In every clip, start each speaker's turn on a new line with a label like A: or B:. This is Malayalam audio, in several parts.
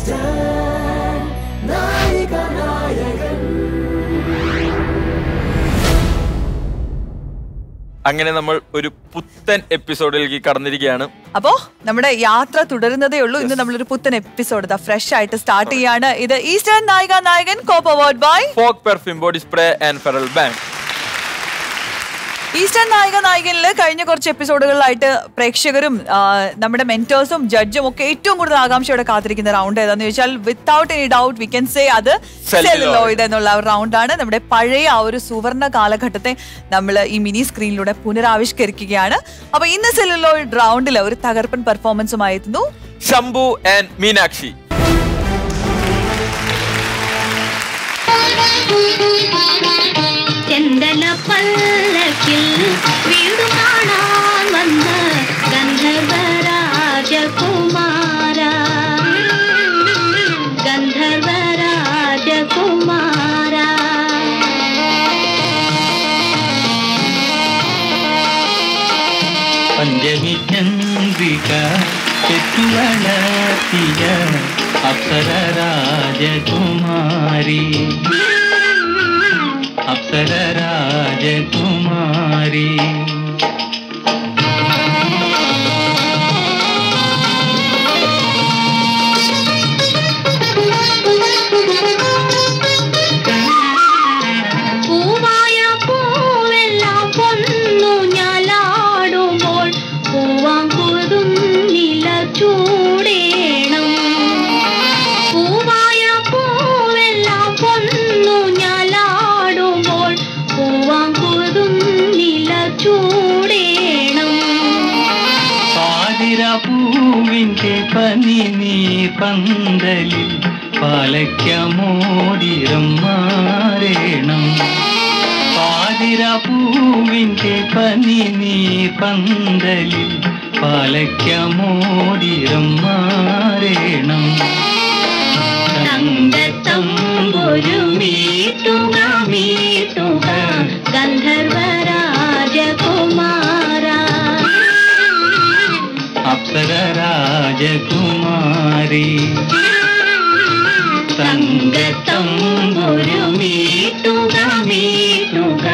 A: അങ്ങനെ നമ്മൾ ഒരു പുത്തൻ എപ്പിസോഡിലേക്ക് കടന്നിരിക്കുകയാണ്
B: അപ്പോ നമ്മുടെ യാത്ര തുടരുന്നതേ ഉള്ളൂ ഇന്ന് നമ്മളൊരു പുത്തൻ എപ്പിസോഡ് ഫ്രഷ് ആയിട്ട് സ്റ്റാർട്ട് ചെയ്യാണ് ഇത് Eastern Nayika Nayakan co powered by
A: Fogg perfume body spray and Federal Bank
B: Eastern Nayika നായകനിൽ കഴിഞ്ഞ കുറച്ച് എപ്പിസോഡുകളിലായിട്ട് പ്രേക്ഷകരും ആ, നമ്മുടെ മെന്റേഴ്സും ജഡ്ജും ഒക്കെ ഏറ്റവും കൂടുതൽ ആകാംക്ഷയോടെ കാത്തിരിക്കുന്ന റൗണ്ട് ഏതാന്ന് ചോദിച്ചാൽ without any doubt we can say അത്
A: Celluloid.
B: സെല്ലുലോയിഡ് എന്നുള്ള റൗണ്ടാണ് നമ്മുടെ പഴയ ആ ഒരു സുവർണ കാലഘട്ടത്തെ നമ്മൾ ഈ മിനി സ്ക്രീനിലൂടെ പുനരാവിഷ്കരിക്കുകയാണ് അപ്പൊ ഇന്ന് സെല്ലുലോയിഡ് റൗണ്ടിൽ ഒരു തകർപ്പൻ പെർഫോമൻസുമായി എത്തുന്നു
A: ശംഭു ആൻഡ് മീനാക്ഷി
C: ചെന്തല പല്ലക്കിൽ വീടു കാണാൻ വന്ന ഗന്ധർവരാജകുമാര ഗന്ധർവരാജകുമാര
D: പഞ്ചമി ചന്ദ്രിക പെറ്റുവളർത്തിയ അപ്സര രാജകുമാരി അപ്സര രാജകുമാരി
C: പൂവായ പൂവെല്ലാം പൊന്നു ഞാലാടുമ്പോൾ പൂവാങ്കുതും നില ചൂടേണം പൂവായ പൂവെല്ലാം പൊന്നു ഞാലാടുമ്പോൾ പൂവാങ്കുതും നില ചൂടേണം
D: പാതിര പൂവിൻ്റെ പനി നീ പന്തലിൽ പാലയ്ക്കമോതിരം മാറേണം പാതിര പൂവിൻ്റെ പനി നീ പന്തലിൽ പാലയ്ക്കമോതിരം മാറേണം
C: തങ്കത്തമ്പൊരു മീട്ടുക മീട്ടുക ഗന്ധർവരാജകുമാര
D: അപ്സര രാജകുമാരി
C: തങ്കത്തമ്പൊരു മീട്ടുക മീട്ടുക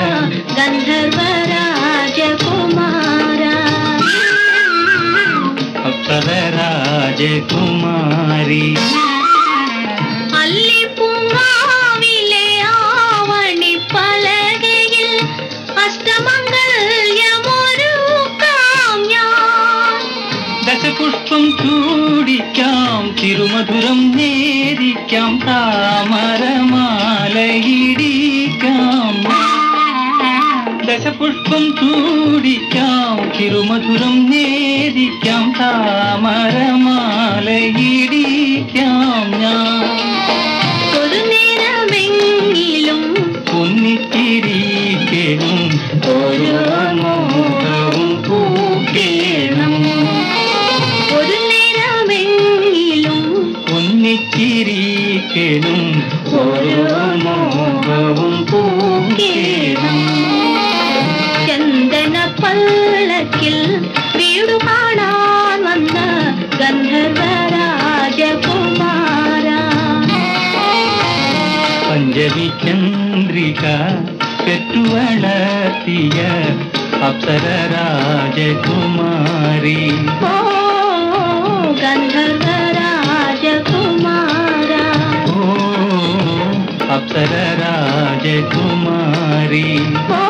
C: ഗന്ധർവരാജകുമാര
D: അപ്സര രാജകുമാരി
C: അല്ലിപ്പൂങ്കാവിലെ ആവണി പലകയിൽ അഷ്ടമംഗല്യമൊരുക്കാം ഞാൻ
D: ദശപുഷ്പം ചൂടിക്കാം തിരുമധുരം നേരിക്കാം താമരമാലയിടിക്കാം ദശപുഷ്പം ചൂടിക്കാം തിരുമധുരം നേരിക്കാം താമരമാലയിടിക്കാം ഞാൻ
C: ഒരു നേരമെങ്കിലും
D: ഒന്നിച്ചിരിക്കണം ഓരോ മോഹവും പൂക്കേണം
C: ഒരു നേരമെങ്കിലും
D: ഒന്നിച്ചിരിക്കണം ഓരോ മോഹവും പൂക്കേണം
C: ചന്ദന പല്ലക്കിൽ വീടു കാണാൻ വന്ന ഗന്ധർവരാജകുമാര
D: പഞ്ചമി ചന്ദ്രിക പെറ്റുവളർത്തിയ അപ്സര രാജകുമാരി
C: ഓ ഗന്ധർവരാജകുമാര
D: ഓ അപ്സര രാജകുമാരി
C: ഓ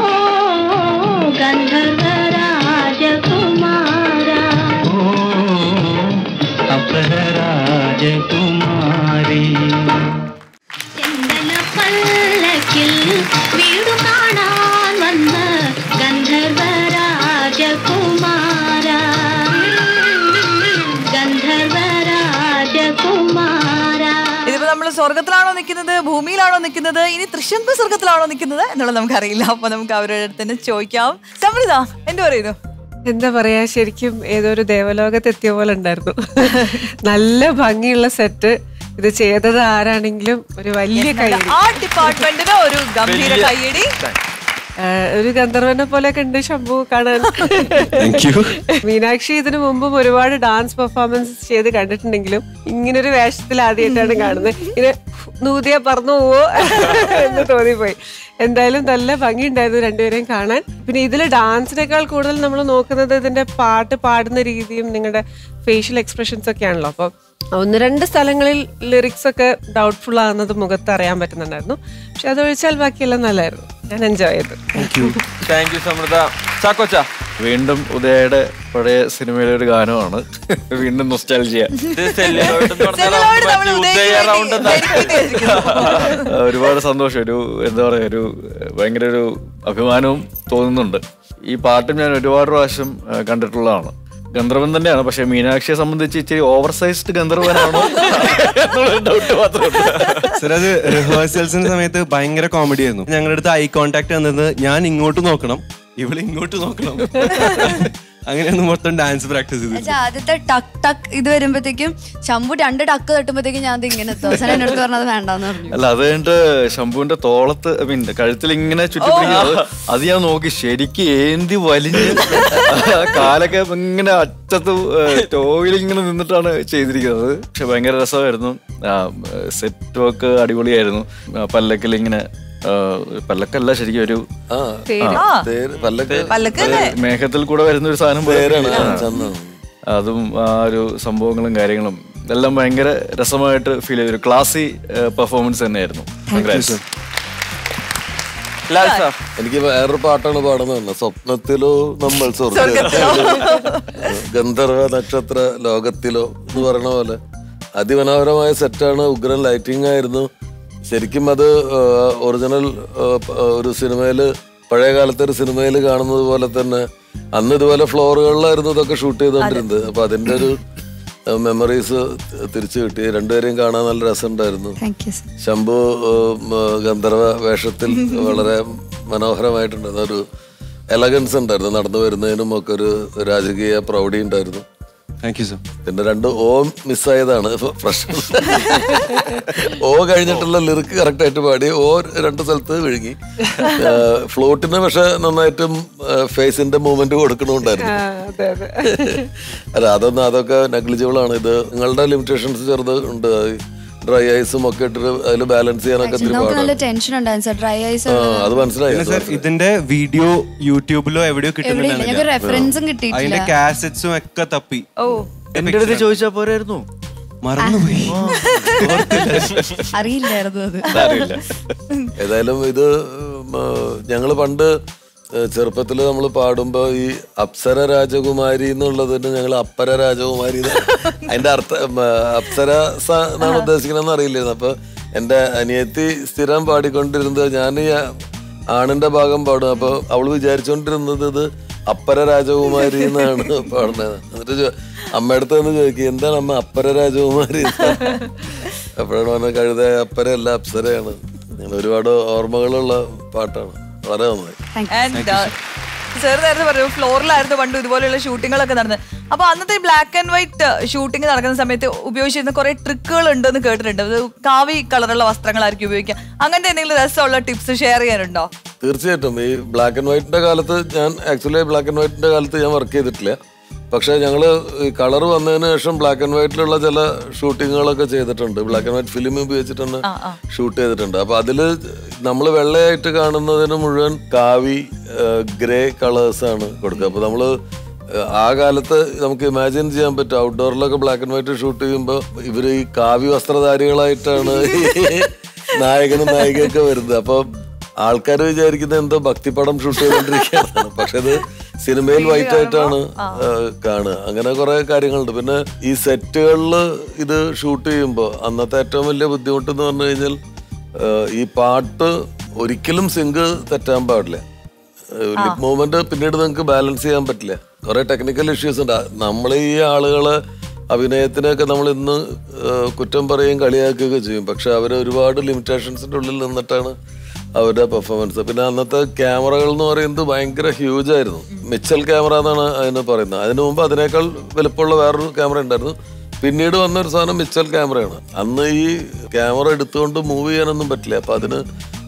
C: ഗന്ധർവരാജകുമാര
D: ഓ അപ്സര രാജകുമാരി
C: ചെന്തല പല്ലക്കിൽ വീടു കാണാൻ വന്ന ഗന്ധർവരാജകുമാര ഗന്ധർവരാജകുമാര
B: ഇതിപ്പോ നമ്മൾ സ്വർഗത്തിലാണോ നിൽക്കുന്നത് ഭൂമിയിലാണോ നിൽക്കുന്നത് ഇനി തൃശങ്കു സ്വർഗത്തിലാണോ നിൽക്കുന്നത് എന്നുള്ളത് നമുക്കറിയില്ല അപ്പൊ നമുക്ക് അവരുടെ അടുത്ത് തന്നെ ചോദിക്കാം സമൃത എന്ത് പറയുന്നു
E: എന്താ പറയാ ശരിക്കും ഏതോ ഒരു ദേവലോകത്ത് എത്തിയ പോലെ ഉണ്ടായിരുന്നു നല്ല ഭംഗിയുള്ള സെറ്റ് ഇത് ചെയ്തത് ആരാണെങ്കിലും ഒരു വലിയ കൈ
B: ആ ഡിപ്പാർട്ട്മെന്റിന് ഒരു ഗംഭീര
A: വലിയ
B: കൈയടി
A: thanks.
E: ആ, ഒരു ഗന്ധർവനെ പോലെയൊക്കെ ഉണ്ട് ശംഭു കാണാൻ
F: താങ്ക് യു
E: മീനാക്ഷി ഇതിനു മുമ്പും ഒരുപാട് ഡാൻസ് പെർഫോമൻസ് ചെയ്ത് കണ്ടിട്ടുണ്ടെങ്കിലും ഇങ്ങനൊരു വേഷത്തിൽ ആദ്യമായിട്ടാണ് കാണുന്നത് ഇങ്ങനെ നൂതിയ പറന്നു പോവോ എന്ന് തോന്നിപ്പോയി എന്തായാലും നല്ല ഭംഗിയുണ്ടായിരുന്നു രണ്ടുപേരെയും കാണാൻ പിന്നെ ഇതിൽ ഡാൻസിനേക്കാൾ കൂടുതൽ നമ്മൾ നോക്കുന്നത് ഇതിന്റെ പാട്ട് പാടുന്ന രീതിയും നിങ്ങളുടെ ഫേഷ്യൽ എക്സ്പ്രഷൻസ് ഒക്കെ ആണല്ലോ അപ്പോൾ ഒന്ന് രണ്ട് സ്ഥലങ്ങളിൽ ലിറിക്സ് ഒക്കെ ഡൗട്ട്ഫുൾ ആകുന്നത് മുഖത്ത് അറിയാൻ പറ്റുന്നുണ്ടായിരുന്നു പക്ഷെ അതൊഴിച്ചാൽ ബാക്കിയെല്ലാം നല്ലായിരുന്നു ഞാൻ എൻജോയ് ചെയ്തു
F: thank you
A: thank you Samriddha ചാക്കോച്ച
G: വീണ്ടും ഉദയയുടെ പഴയ സിനിമയിലെ ഒരു ഗാനമാണ് വീണ്ടും നൊസ്റ്റാൾജിയ
A: ഇത് celluloid എന്ന് പറഞ്ഞാൽ
B: സെല്ലുലോയിഡ്
A: നമുക്ക്
B: നമ്മൾ
A: മറ്റേ
B: ഉദയത്തിന്
A: ഉദയ round
B: വേണ്ടി
A: എന്നാ.
B: dedicate ചെയ്തിരിക്കുന്നു.
G: ഒരുപാട് സന്തോഷം ഒരു എന്താ പറയാ ഒരു ഭയങ്കര ഒരു അഭിമാനവും തോന്നുന്നുണ്ട് ഈ പാട്ടും ഞാൻ ഒരുപാട് പ്രാവശ്യം ആ, കണ്ടിട്ടുള്ളതാണ് ഗന്ധർവൻ തന്നെയാണ് പക്ഷെ മീനാക്ഷിയെ സംബന്ധിച്ച് ഇച്ചിരി ഓവർ സൈസ്ഡ് ഗന്ധർവനാണോ ഡൗട്ട് മാത്രമേ
F: സർ അത് റിഹേഴ്സൽസിന്റെ സമയത്ത് ഭയങ്കര കോമഡി ആയിരുന്നു ഞങ്ങളുടെ അടുത്ത് ഐ കോണ്ടാക്ട് വന്നത് ഞാൻ ഇങ്ങോട്ട് നോക്കണം ഇവള് ഇങ്ങോട്ട് നോക്കണം അങ്ങനെയാണ് മൊത്തം ഡാൻസ് പ്രാക്ടീസ് ചെയ്തത്
H: എന്നുവെച്ചാ ആദ്യത്തെ ടക്ക് ടക്ക് ഇത് വരുമ്പോഴത്തേക്കും ശംഭു രണ്ട് ടക്ക് തട്ടുമ്പോഴത്തേക്കും ഞാൻ ഇത് ഇങ്ങനെ എത്തും അവസാനം എന്നോട് പറഞ്ഞത് വേണ്ടെന്ന് പറഞ്ഞു
G: അല്ല അത് കഴിഞ്ഞിട്ട് ശംഭുവിന്റെ തോളത്ത് ഐ മീൻ കഴുത്തിൽ ഇങ്ങനെ ചുറ്റിപ്പിടിക്കുന്നത് അത് ഞാൻ നോക്കി ശരിക്ക് ഏന്തി വലിഞ്ഞ് കാലൊക്കെ ഇങ്ങനെ അറ്റത്ത് ടോയിൽ ഇങ്ങനെ നിന്നിട്ടാണ് ചെയ്തിരിക്കുന്നത് പക്ഷെ ഭയങ്കര രസമായിരുന്നു സെറ്റ് വർക്ക് അടിപൊളിയായിരുന്നു ആ, പല്ലക്കിൽ ഇങ്ങനെ ആ, പല്ലക്കല്ല ശരിക്കും ഒരു
I: ആ
B: ആ
I: തേര് പല്ലക്ക്
B: പല്ലക്ക് അല്ലേ
G: മേഘത്തിൽ കൂടെ വരുന്ന ഒരു സാധനം പോലെ
I: തേരാണ്
G: ആ.
I: ചന്ദനം
G: അതും ആ ഒരു സംഭവങ്ങളും കാര്യങ്ങളും എല്ലാം ഭയങ്കര രസമായിട്ട് ഫീൽ ചെയ്തു ഒരു ക്ലാസി പെർഫോമൻസ് തന്നെയായിരുന്നു Congrats.
A: ലാൽ സാർ
I: എനിക്ക് വേറൊരു പാട്ടാണ് പാടുന്നത് സ്വപ്നത്തിലോ നമ്മൾ സ്വർഗത്തിലോ ഗന്ധർവ നക്ഷത്ര ലോകത്തിലോ എന്ന് പറയുന്ന പോലെ അതിമനോഹരമായ സെറ്റാണ് ഉഗ്രൻ ലൈറ്റിംഗ് ആയിരുന്നു ശരിക്കും അത് ഒറിജിനൽ ഒരു സിനിമയിൽ പഴയ കാലത്തെ ഒരു സിനിമയിൽ കാണുന്നത് പോലെ തന്നെ അന്ന് ഇതുപോലെ ഫ്ലോറുകളിലായിരുന്നു ഇതൊക്കെ ഷൂട്ട് ചെയ്തുകൊണ്ടിരുന്നത് അപ്പൊ അതിന്റെ ഒരു മെമ്മറീസ് തിരിച്ചു കിട്ടി രണ്ടുപേരെയും കാണാൻ നല്ല രസമുണ്ടായിരുന്നു
H: താങ്ക് യു സർ
I: ശംഭു ഉം, ഗന്ധർവ വേഷത്തിൽ വളരെ മനോഹരമായിട്ടുണ്ടായിരുന്നു ഒരു എലഗൻസ് ഉണ്ടായിരുന്നു നടന്നു വരുന്നതിനും ഒക്കെ ഒരു രാജകീയ പ്രൗഢി ഉണ്ടായിരുന്നു
F: താങ്ക് യു സർ
I: പിന്നെ രണ്ട് ഓ മിസ്സായതാണ് പ്രശ്നം ഓ കഴിഞ്ഞിട്ടുള്ള ലിറിക്ക് കറക്റ്റ് ആയിട്ട് പാടി ഓ രണ്ട് സ്ഥലത്ത് വിഴുങ്ങി ഫ്ലോട്ടിന് പക്ഷെ നന്നായിട്ടും ഫേസിന്റെ മൂവ്മെന്റ് കൊടുക്കണമുണ്ടായിരുന്നു
E: അതെ അതെ
I: അല്ല അതൊന്നും അതൊക്കെ നെഗ്ലിജിബിൾ ആണ് ഇത് നിങ്ങളുടെ ലിമിറ്റേഷൻസ് ചെറുത് ഉണ്ട് ഡ്രൈ ഐസും ഒക്കെ ഇട്ടിട്ട് അതിൽ ബാലൻസ് ചെയ്യാനൊക്കെ ഇത്തിരി
H: നമുക്ക് നല്ല
I: പാടാണ്
H: ടെൻഷൻ ഉണ്ടായിരുന്നു സർ ഡ്രൈ ഐസ്
I: ആ അത് മനസ്സിലായി
F: പിന്നെ
I: അത്
F: സർ
I: മനസ്സിലായി.
F: ഇതിന്റെ വീഡിയോ യൂട്യൂബിലോ എവിടെയോ
H: എവിടെയില്ല ഞങ്ങൾക്ക്
F: കിട്ടുന്നുണ്ടായിരുന്നില്ല
H: റെഫറൻസും കിട്ടിയിട്ടില്ല
F: അതിന്റെ കാസറ്റ്സും ഒക്കെ തപ്പി
B: ഓ
G: എന്റെ അടുത്ത് ചോദിച്ചാ പോരായിരുന്നു
F: മറന്നുപോയി
H: അറിയില്ലായിരുന്നു അത്
G: അറിയില്ല
I: ഏതായാലും ഇത് ഞങ്ങൾ പണ്ട് ചെറുപ്പത്തിൽ നമ്മൾ പാടുമ്പോൾ ഈ അപ്സര രാജകുമാരി എന്നുള്ളതിന് ഞങ്ങൾ അപ്പര രാജകുമാരി എന്ന് അതിന്റെ അർത്ഥം ഉം, അപ്സര സ എന്നാണ് ഉദ്ദേശിക്കണമെന്ന് അറിയില്ലായിരുന്നു അപ്പൊ എന്റെ അനിയത്തി സ്ഥിരം പാടിക്കൊണ്ടിരുന്നത് ഞാൻ ഈ ആണിന്റെ ഭാഗം പാടും അപ്പൊ അവള് വിചാരിച്ചോണ്ടിരുന്നത് ഇത് അപ്പര രാജകുമാരി എന്നാണ് പാടുന്നത് എന്നിട്ട് ചോ- അമ്മയടുത്ത് നിന്ന് ചോദിക്കും എന്താണ് അമ്മ അപ്പര രാജകുമാരി അപ്പോഴാണ് പറഞ്ഞത് കഴുത അപ്പരയല്ല അപ്സരയാണ് അങ്ങനെ ഒരുപാട് ഓർമ്മകളുള്ള പാട്ടാണ് വളരെ നന്നായി
B: ആൻഡ് സാർ നേരത്തെ പറഞ്ഞു ഫ്ലോറിലായിരുന്നു പണ്ട് ഇതുപോലെയുള്ള ഷൂട്ടിങ്ങുകളൊക്കെ നടന്നത് അപ്പൊ അന്നത്തെ ബ്ലാക്ക് ആൻഡ് വൈറ്റ് ഷൂട്ടിംഗ് നടക്കുന്ന സമയത്ത് ഉപയോഗിച്ചിരുന്ന കുറെ ട്രിക്കുകൾ ഉണ്ടെന്ന് കേട്ടിട്ടുണ്ട് അത് കാവി കളറുള്ള വസ്ത്രങ്ങളായിരിക്കും ഉപയോഗിക്കുക അങ്ങനത്തെ എന്തെങ്കിലും രസമുള്ള ടിപ്സ് ഷെയർ ചെയ്യാനുണ്ടോ
I: തീർച്ചയായിട്ടും ഈ ബ്ലാക്ക് ആൻഡ് വൈറ്റിന്റെ കാലത്ത് ഞാൻ ആക്ച്വലി ബ്ലാക്ക് ആൻഡ് വൈറ്റിന്റെ കാലത്ത് ഞാൻ വർക്ക് ചെയ്തിട്ടില്ല പക്ഷെ ഞങ്ങൾ ഈ കളർ വന്നതിന് ശേഷം ബ്ലാക്ക് ആൻഡ് വൈറ്റിലുള്ള ചില ഷൂട്ടിങ്ങുകളൊക്കെ ചെയ്തിട്ടുണ്ട് ബ്ലാക്ക് ആൻഡ് വൈറ്റ് ഫിലിം ഉപയോഗിച്ചിട്ടാണ് ഷൂട്ട് ചെയ്തിട്ടുണ്ട് അപ്പൊ അതില് നമ്മൾ വെള്ളയായിട്ട് കാണുന്നതിന് മുഴുവൻ കാവി ഗ്രേ കളേഴ്സ് ആണ് കൊടുക്കുക അപ്പൊ നമ്മള് ഏഹ്, ആ കാലത്ത് നമുക്ക് ഇമാജിൻ ചെയ്യാൻ പറ്റും ഔട്ട്ഡോറിലൊക്കെ ബ്ലാക്ക് ആൻഡ് വൈറ്റ് ഷൂട്ട് ചെയ്യുമ്പോൾ ഇവര് ഈ കാവി വസ്ത്രധാരികളായിട്ടാണ് ഈ നായകനും നായികയൊക്കെ വരുന്നത് അപ്പൊ ആൾക്കാർ വിചാരിക്കുന്നത് എന്തോ ഭക്തിപടം ഷൂട്ട് ചെയ്തോണ്ടിരിക്കുകയാണ് പക്ഷെ അത് സിനിമയിൽ വൈറ്റ് ആയിട്ടാണ് ഏഹ്, കാണുക അങ്ങനെ കുറെ കാര്യങ്ങളുണ്ട് പിന്നെ ഈ സെറ്റുകളിൽ ഇത് ഷൂട്ട് ചെയ്യുമ്പോൾ അന്നത്തെ ഏറ്റവും വലിയ ബുദ്ധിമുട്ട് എന്ന് പറഞ്ഞു കഴിഞ്ഞാൽ ഏഹ്, ഈ പാട്ട് ഒരിക്കലും സിങ്ക് തെറ്റാൻ പാടില്ല ലിപ് മൂവ്മെന്റ് പിന്നീട് നിങ്ങൾക്ക് ബാലൻസ് ചെയ്യാൻ പറ്റില്ല കുറെ ടെക്നിക്കൽ ഇഷ്യൂസ് ഉണ്ട് നമ്മൾ ഈ ആളുകളെ അഭിനയത്തിനൊക്കെ നമ്മൾ ഇന്ന് ഏഹ്, കുറ്റം പറയുകയും കളിയാക്കുകയൊക്കെ ചെയ്യും പക്ഷെ അവർ ഒരുപാട് ലിമിറ്റേഷൻസിന്റെ ഉള്ളിൽ നിന്നിട്ടാണ് അവരുടെ പെർഫോമൻസ് പിന്നെ അന്നത്തെ ക്യാമറകൾ എന്ന് പറയുന്നത് ഭയങ്കര ഹ്യൂജ് ആയിരുന്നു മിച്ചൽ ക്യാമറ എന്നാണ് അതിന് പറയുന്നത് അതിനു മുമ്പ് അതിനേക്കാൾ വലുപ്പമുള്ള വേറൊരു ക്യാമറ ഉണ്ടായിരുന്നു പിന്നീട് വന്ന ഒരു സാധനം മിച്ചൽ ക്യാമറയാണ് അന്ന് ഈ ക്യാമറ എടുത്തുകൊണ്ട് മൂവ് ചെയ്യാനൊന്നും പറ്റില്ല അപ്പൊ അതിന്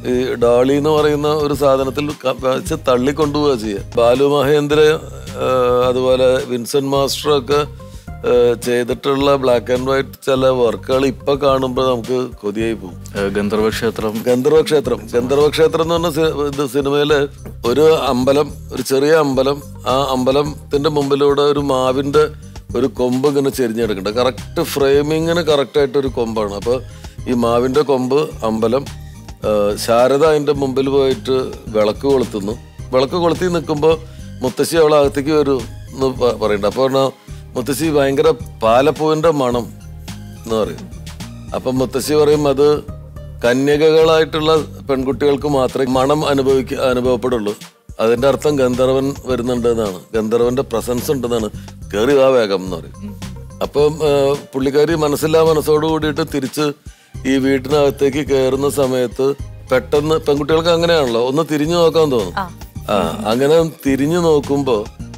I: ഈ ഡോളി എന്ന് പറയുന്ന ഒരു സാധനത്തിൽ ക- വെച്ച് തള്ളിക്കൊണ്ടുപോവുക ചെയ്യുക ബാലു മഹേന്ദ്ര ആ, അതുപോലെ വിൻസെന്റ് മാസ്റ്റർ ഒക്കെ ആ, ചെയ്തിട്ടുള്ള ബ്ലാക്ക് ആൻഡ് വൈറ്റ് ചില വർക്കുകൾ ഇപ്പൊ കാണുമ്പോൾ നമുക്ക് കൊതിയായി പോകും
G: ഏഹ് ഗന്ധർവ ക്ഷേത്രം
I: ഗന്ധർവ ക്ഷേത്രം ഗന്ധർവ ക്ഷേത്രം എന്ന് പറഞ്ഞ സി- ഇത് സിനിമയില് ഒരു അമ്പലം ഒരു ചെറിയ അമ്പലം ആ അമ്പലത്തിന്റെ മുമ്പിലൂടെ ഒരു മാവിന്റെ ഒരു കൊമ്പ് ഇങ്ങനെ ചെരിഞ്ഞെടുക്കുന്നുണ്ട് കറക്റ്റ് ഫ്രെയിമിങ്ങിന് കറക്റ്റ് ആയിട്ട് ഒരു കൊമ്പാണ് അപ്പൊ ഈ മാവിന്റെ കൊമ്പ് അമ്പലം ആ, ശാരദ അതിന്റെ മുമ്പിൽ പോയിട്ട് വിളക്ക് കൊളുത്തുന്നു വിളക്ക് കൊളുത്തി നിൽക്കുമ്പോൾ മുത്തശ്ശി അവളെ അകത്തേക്ക് വരൂ എന്ന് പ- പറയുന്നുണ്ട് അപ്പോൾ പറഞ്ഞാ മുത്തശ്ശി ഭയങ്കര പാലപ്പൂവിന്റെ മണം എന്ന് പറയും അപ്പം മുത്തശ്ശി പറയും അത് കന്യകകളായിട്ടുള്ള പെൺകുട്ടികൾക്ക് മാത്രമേ മണം അനുഭവിക്ക അനുഭവപ്പെടുള്ളൂ അതിന്റെ അർത്ഥം ഗന്ധർവൻ വരുന്നുണ്ട് എന്നാണ് ഗന്ധർവന്റെ പ്രസൻസ് ഉണ്ടെന്നാണ് കയറി ആ വേഗം എന്ന് പറയും അപ്പം ആ, പുള്ളിക്കാരി മനസ്സില്ലാ മനസ്സോട് കൂടിയിട്ട് തിരിച്ച് ഈ വീട്ടിനകത്തേക്ക് കയറുന്ന സമയത്ത് പെട്ടെന്ന് പെൺകുട്ടികൾക്ക് അങ്ങനെയാണല്ലോ ഒന്ന് തിരിഞ്ഞു നോക്കാൻ തോന്നും ആ അങ്ങനെ തിരിഞ്ഞു നോക്കുമ്പോ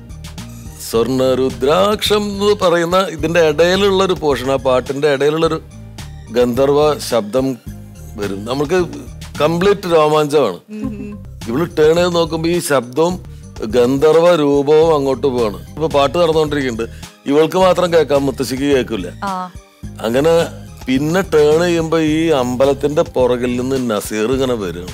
I: സ്വർണ്ണ രുദ്രാക്ഷം എന്ന് പറയുന്ന ഇതിന്റെ ഇടയിലുള്ള ഒരു പോർഷൻ ആ പാട്ടിന്റെ ഇടയിലുള്ളൊരു ഗന്ധർവ ശബ്ദം വരും നമുക്ക് കംപ്ലീറ്റ് രോമാഞ്ചമാണ് ഇവള് ടേൺ ചെയ്ത് നോക്കുമ്പോ ഈ ശബ്ദവും ഗന്ധർവ രൂപവും അങ്ങോട്ട് പോവാണ് ഇപ്പൊ പാട്ട് നടന്നുകൊണ്ടിരിക്കുന്നുണ്ട് ഇവൾക്ക് മാത്രം കേൾക്കാം മുത്തശ്ശിക്ക് കേൾക്കില്ല
B: ആ
I: അങ്ങനെ പിന്നെ ടേൺ ചെയ്യുമ്പോ ഈ അമ്പലത്തിന്റെ പുറകിൽ നിന്ന് നസീർ ഇങ്ങനെ വരും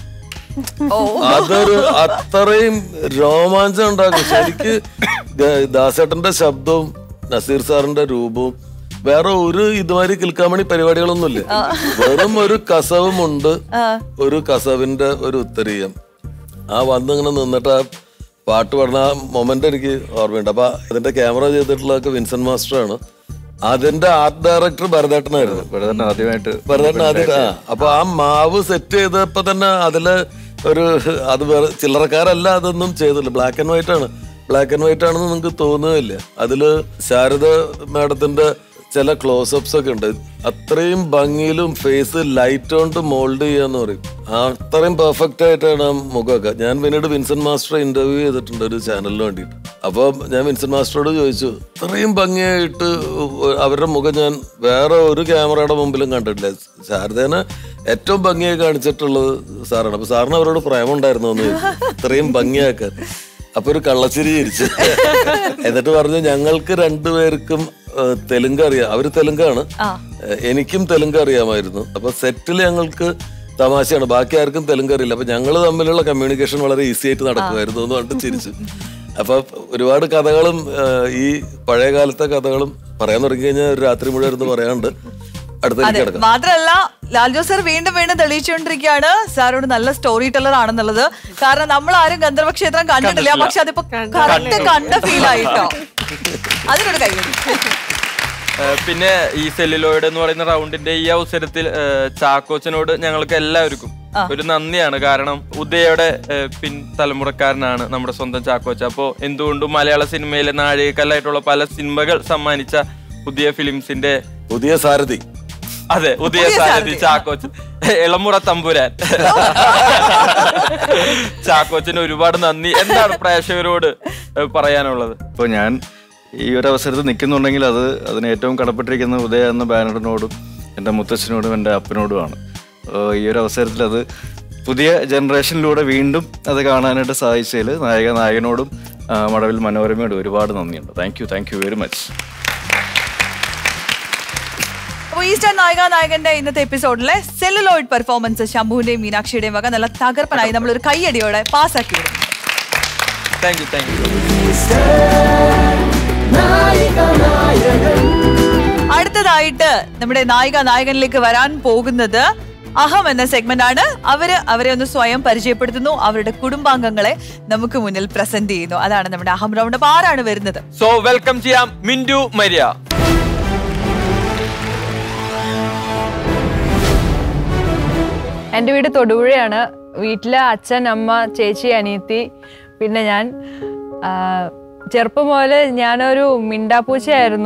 B: ഓ
I: അതൊരു അത്രയും രോമാഞ്ചം ഉണ്ടാക്കും ശരിക്ക് ഗ- ദാസേട്ടന്റെ ശബ്ദവും നസീർ സാറിന്റെ രൂപവും വേറെ ഒരു ഇതുമാതിരി കിൽക്കാമണി പരിപാടികളൊന്നുമില്ല വെറും ഒരു കസവുമുണ്ട് ഒരു കസവിന്റെ ഒരു ഉത്തരീയം ആ വന്നിങ്ങനെ നിന്നിട്ട് ആ പാട്ട് പാടുന്ന ആ മൊമെന്റ് എനിക്ക് ഓർമ്മയുണ്ട് അപ്പൊ ഇതിന്റെ ക്യാമറ ചെയ്തിട്ടുള്ളതൊക്കെ വിൻസെന്റ് മാസ്റ്റർ ആണ് അതിന്റെ ആർട്ട് ഡയറക്ടർ ഭരതേട്ടനായിരുന്നു
G: ഭരതൻ ആദ്യമായിട്ട്
I: ഭരതേട്ടൻ ആദ്യം ആ അപ്പൊ ആ മാവ് സെറ്റ് ചെയ്തപ്പോ തന്നെ അതില് ഒരു അത് വേറെ ചില്ലറക്കാരല്ല അതൊന്നും ചെയ്തില്ല ബ്ലാക്ക് ആൻഡ് വൈറ്റ് ആണ് ബ്ലാക്ക് ആൻഡ് വൈറ്റ് ആണെന്ന് നിങ്ങൾക്ക് തോന്നുകയില്ല അതില് ശാരദ മാഡത്തിന്റെ ചില ക്ലോസപ്സ് ഒക്കെ ഉണ്ട് അത്രയും ഭംഗിയിലും ഫേസ് ലൈറ്റ് കൊണ്ട് മോൾഡ് ചെയ്യാന്ന് പറയും ആ അത്രയും പെർഫെക്റ്റ് ആയിട്ടാണ് ആ മുഖമൊക്കെ ഞാൻ പിന്നീട് വിൻസെന്റ് മാസ്റ്റർ ഇന്റർവ്യൂ ചെയ്തിട്ടുണ്ട് ഒരു ചാനലിന് വേണ്ടിയിട്ട് അപ്പോൾ ഞാൻ വിൻസെന്റ് മാസ്റ്ററോട് ചോദിച്ചു ഇത്രയും ഭംഗിയായിട്ട് അവരുടെ മുഖം ഞാൻ വേറെ ഒരു ക്യാമറയുടെ മുമ്പിലും കണ്ടിട്ടില്ല ശാരദേനെ ഏറ്റവും ഭംഗിയായി കാണിച്ചിട്ടുള്ളത് സാറാണ് അപ്പൊ സാറിന് അവരോട് പ്രേമുണ്ടായിരുന്നു എന്ന് ചോദിച്ചു. ഇത്രയും ഭംഗിയാക്കാൻ അപ്പൊ ഒരു കള്ളച്ചിരി ചിരിച്ചു എന്നിട്ട് പറഞ്ഞു ഞങ്ങൾക്ക് രണ്ടുപേർക്കും ഏഹ്, തെലുങ്ക് അറിയാം അവര് തെലുങ്കാണ് ഏഹ്, എനിക്കും തെലുങ്ക് അറിയാമായിരുന്നു അപ്പൊ സെറ്റിൽ ഞങ്ങൾക്ക് തമാശയാണ് ബാക്കി ആർക്കും തെലുങ്ക് അറിയില്ല അപ്പൊ ഞങ്ങൾ തമ്മിലുള്ള കമ്മ്യൂണിക്കേഷൻ വളരെ ഈസി ആയിട്ട് നടക്കുമായിരുന്നു എന്ന് പറഞ്ഞിട്ട് ചിരിച്ചു അപ്പൊ ഒരുപാട് കഥകളും ഏഹ്, ഈ പഴയ കാലത്തെ കഥകളും പറയാൻ തുടങ്ങി കഴിഞ്ഞാൽ ഒരു രാത്രി മുഴുവൻ ഇരുന്ന് പറയാണ്ട് അടുത്തേക്ക്
B: അതെ
I: കിടക്കാം
B: മാത്രല്ല ലാൽജോ സർ വീണ്ടും വീണ്ടും തെളിയിച്ചുകൊണ്ടിരിക്കുകയാണ് സാറോട് നല്ല സ്റ്റോറി ടെല്ലർ ആണെന്നുള്ളത് കാരണം നമ്മൾ ആരും ഗന്ധർവ ക്ഷേത്രം കണ്ടിട്ടില്ല പക്ഷെ അതിപ്പോ കറക്റ്റ് കണ്ട ഫീൽ ആയിട്ടോ അതിനൊരു കൈയടി
A: ഏഹ് പിന്നെ ഈ സെല്ലുലോയിഡ് എന്ന് പറയുന്ന റൗണ്ടിന്റെ ഈ അവസരത്തിൽ ഏഹ് ചാക്കോച്ചനോട് ഞങ്ങൾക്ക് എല്ലാവർക്കും ഒരു നന്ദിയാണ് കാരണം ഉദയയുടെ ഏഹ് പിൻ തലമുറക്കാരനാണ് നമ്മുടെ സ്വന്തം ചാക്കോച്ച അപ്പോ എന്തുകൊണ്ടും മലയാള സിനിമയിലെ നാഴികക്കല്ലായിട്ടുള്ള പല സിനിമകൾ സമ്മാനിച്ച പുതിയ ഫിലിംസിന്റെ
I: പുതിയ സാരഥി
A: അതെ ഉദയ സാരഥി ചാക്കോച്ചൻ ഇളമുറ തമ്പുരാൻ ചാക്കോച്ചന് ഒരുപാട് നന്ദി എന്താണ് പ്രേക്ഷകരോട് ഏഹ് പറയാനുള്ളത്
G: ഇപ്പോൾ ഞാൻ ഈ ഒരു അവസരത്തിൽ നിൽക്കുന്നുണ്ടെങ്കിൽ അത് അതിന് ഏറ്റവും കടപ്പെട്ടിരിക്കുന്ന ഉദയ എന്ന ബാനറിനോടും എൻ്റെ മുത്തച്ഛനോടും എൻ്റെ അപ്പനോടുമാണ് അപ്പോൾ ഈ ഒരു അവസരത്തിൽ അത് പുതിയ ജനറേഷനിലൂടെ വീണ്ടും അത് കാണാനായിട്ട് സാധിച്ചതിൽ നായക നായകനോടും ആ, മടവിൽ മനോരമയോടും ഒരുപാട് നന്ദിയുണ്ട് thank you thank you very much
B: അപ്പൊ ഈസ്റ്റർ നായിക നായകന്റെ ഇന്നത്തെ എപ്പിസോഡിലെ സെല്ലുലോയിഡ് പെർഫോമൻസ് ശംഭുവിന്റെയും മീനാക്ഷിയുടെയും വക നല്ല തകർപ്പനായി നമ്മൾ ഒരു കൈയടിയോടെ പാസ്സാക്കി വിടും
A: താങ്ക് യു താങ്ക് യു
B: അടുത്തതായിട്ട് നമ്മുടെ നായിക നായകനിലേക്ക് വരാൻ പോകുന്നത് അഹം എന്ന സെഗ്മെന്റ് ആണ് അവര് അവരെ ഒന്ന് സ്വയം പരിചയപ്പെടുത്തുന്നു അവരുടെ കുടുംബാംഗങ്ങളെ നമുക്ക് മുന്നിൽ പ്രസന്റ് ചെയ്യുന്നു അതാണ് നമ്മുടെ അഹം റൗണ്ട് അപ്പൊ ആരാണ് വരുന്നത്
A: സോ വെൽക്കം ചെയ്യാം മിന്റു മരിയ
J: എൻ്റെ വീട് തൊടുപുഴയാണ് വീട്ടിലെ അച്ഛൻ അമ്മ ചേച്ചി അനിയത്തി പിന്നെ ഞാൻ ആ, ചെറുപ്പം മുതൽ ഞാനൊരു മിണ്ടാപ്പൂച്ചയായിരുന്നു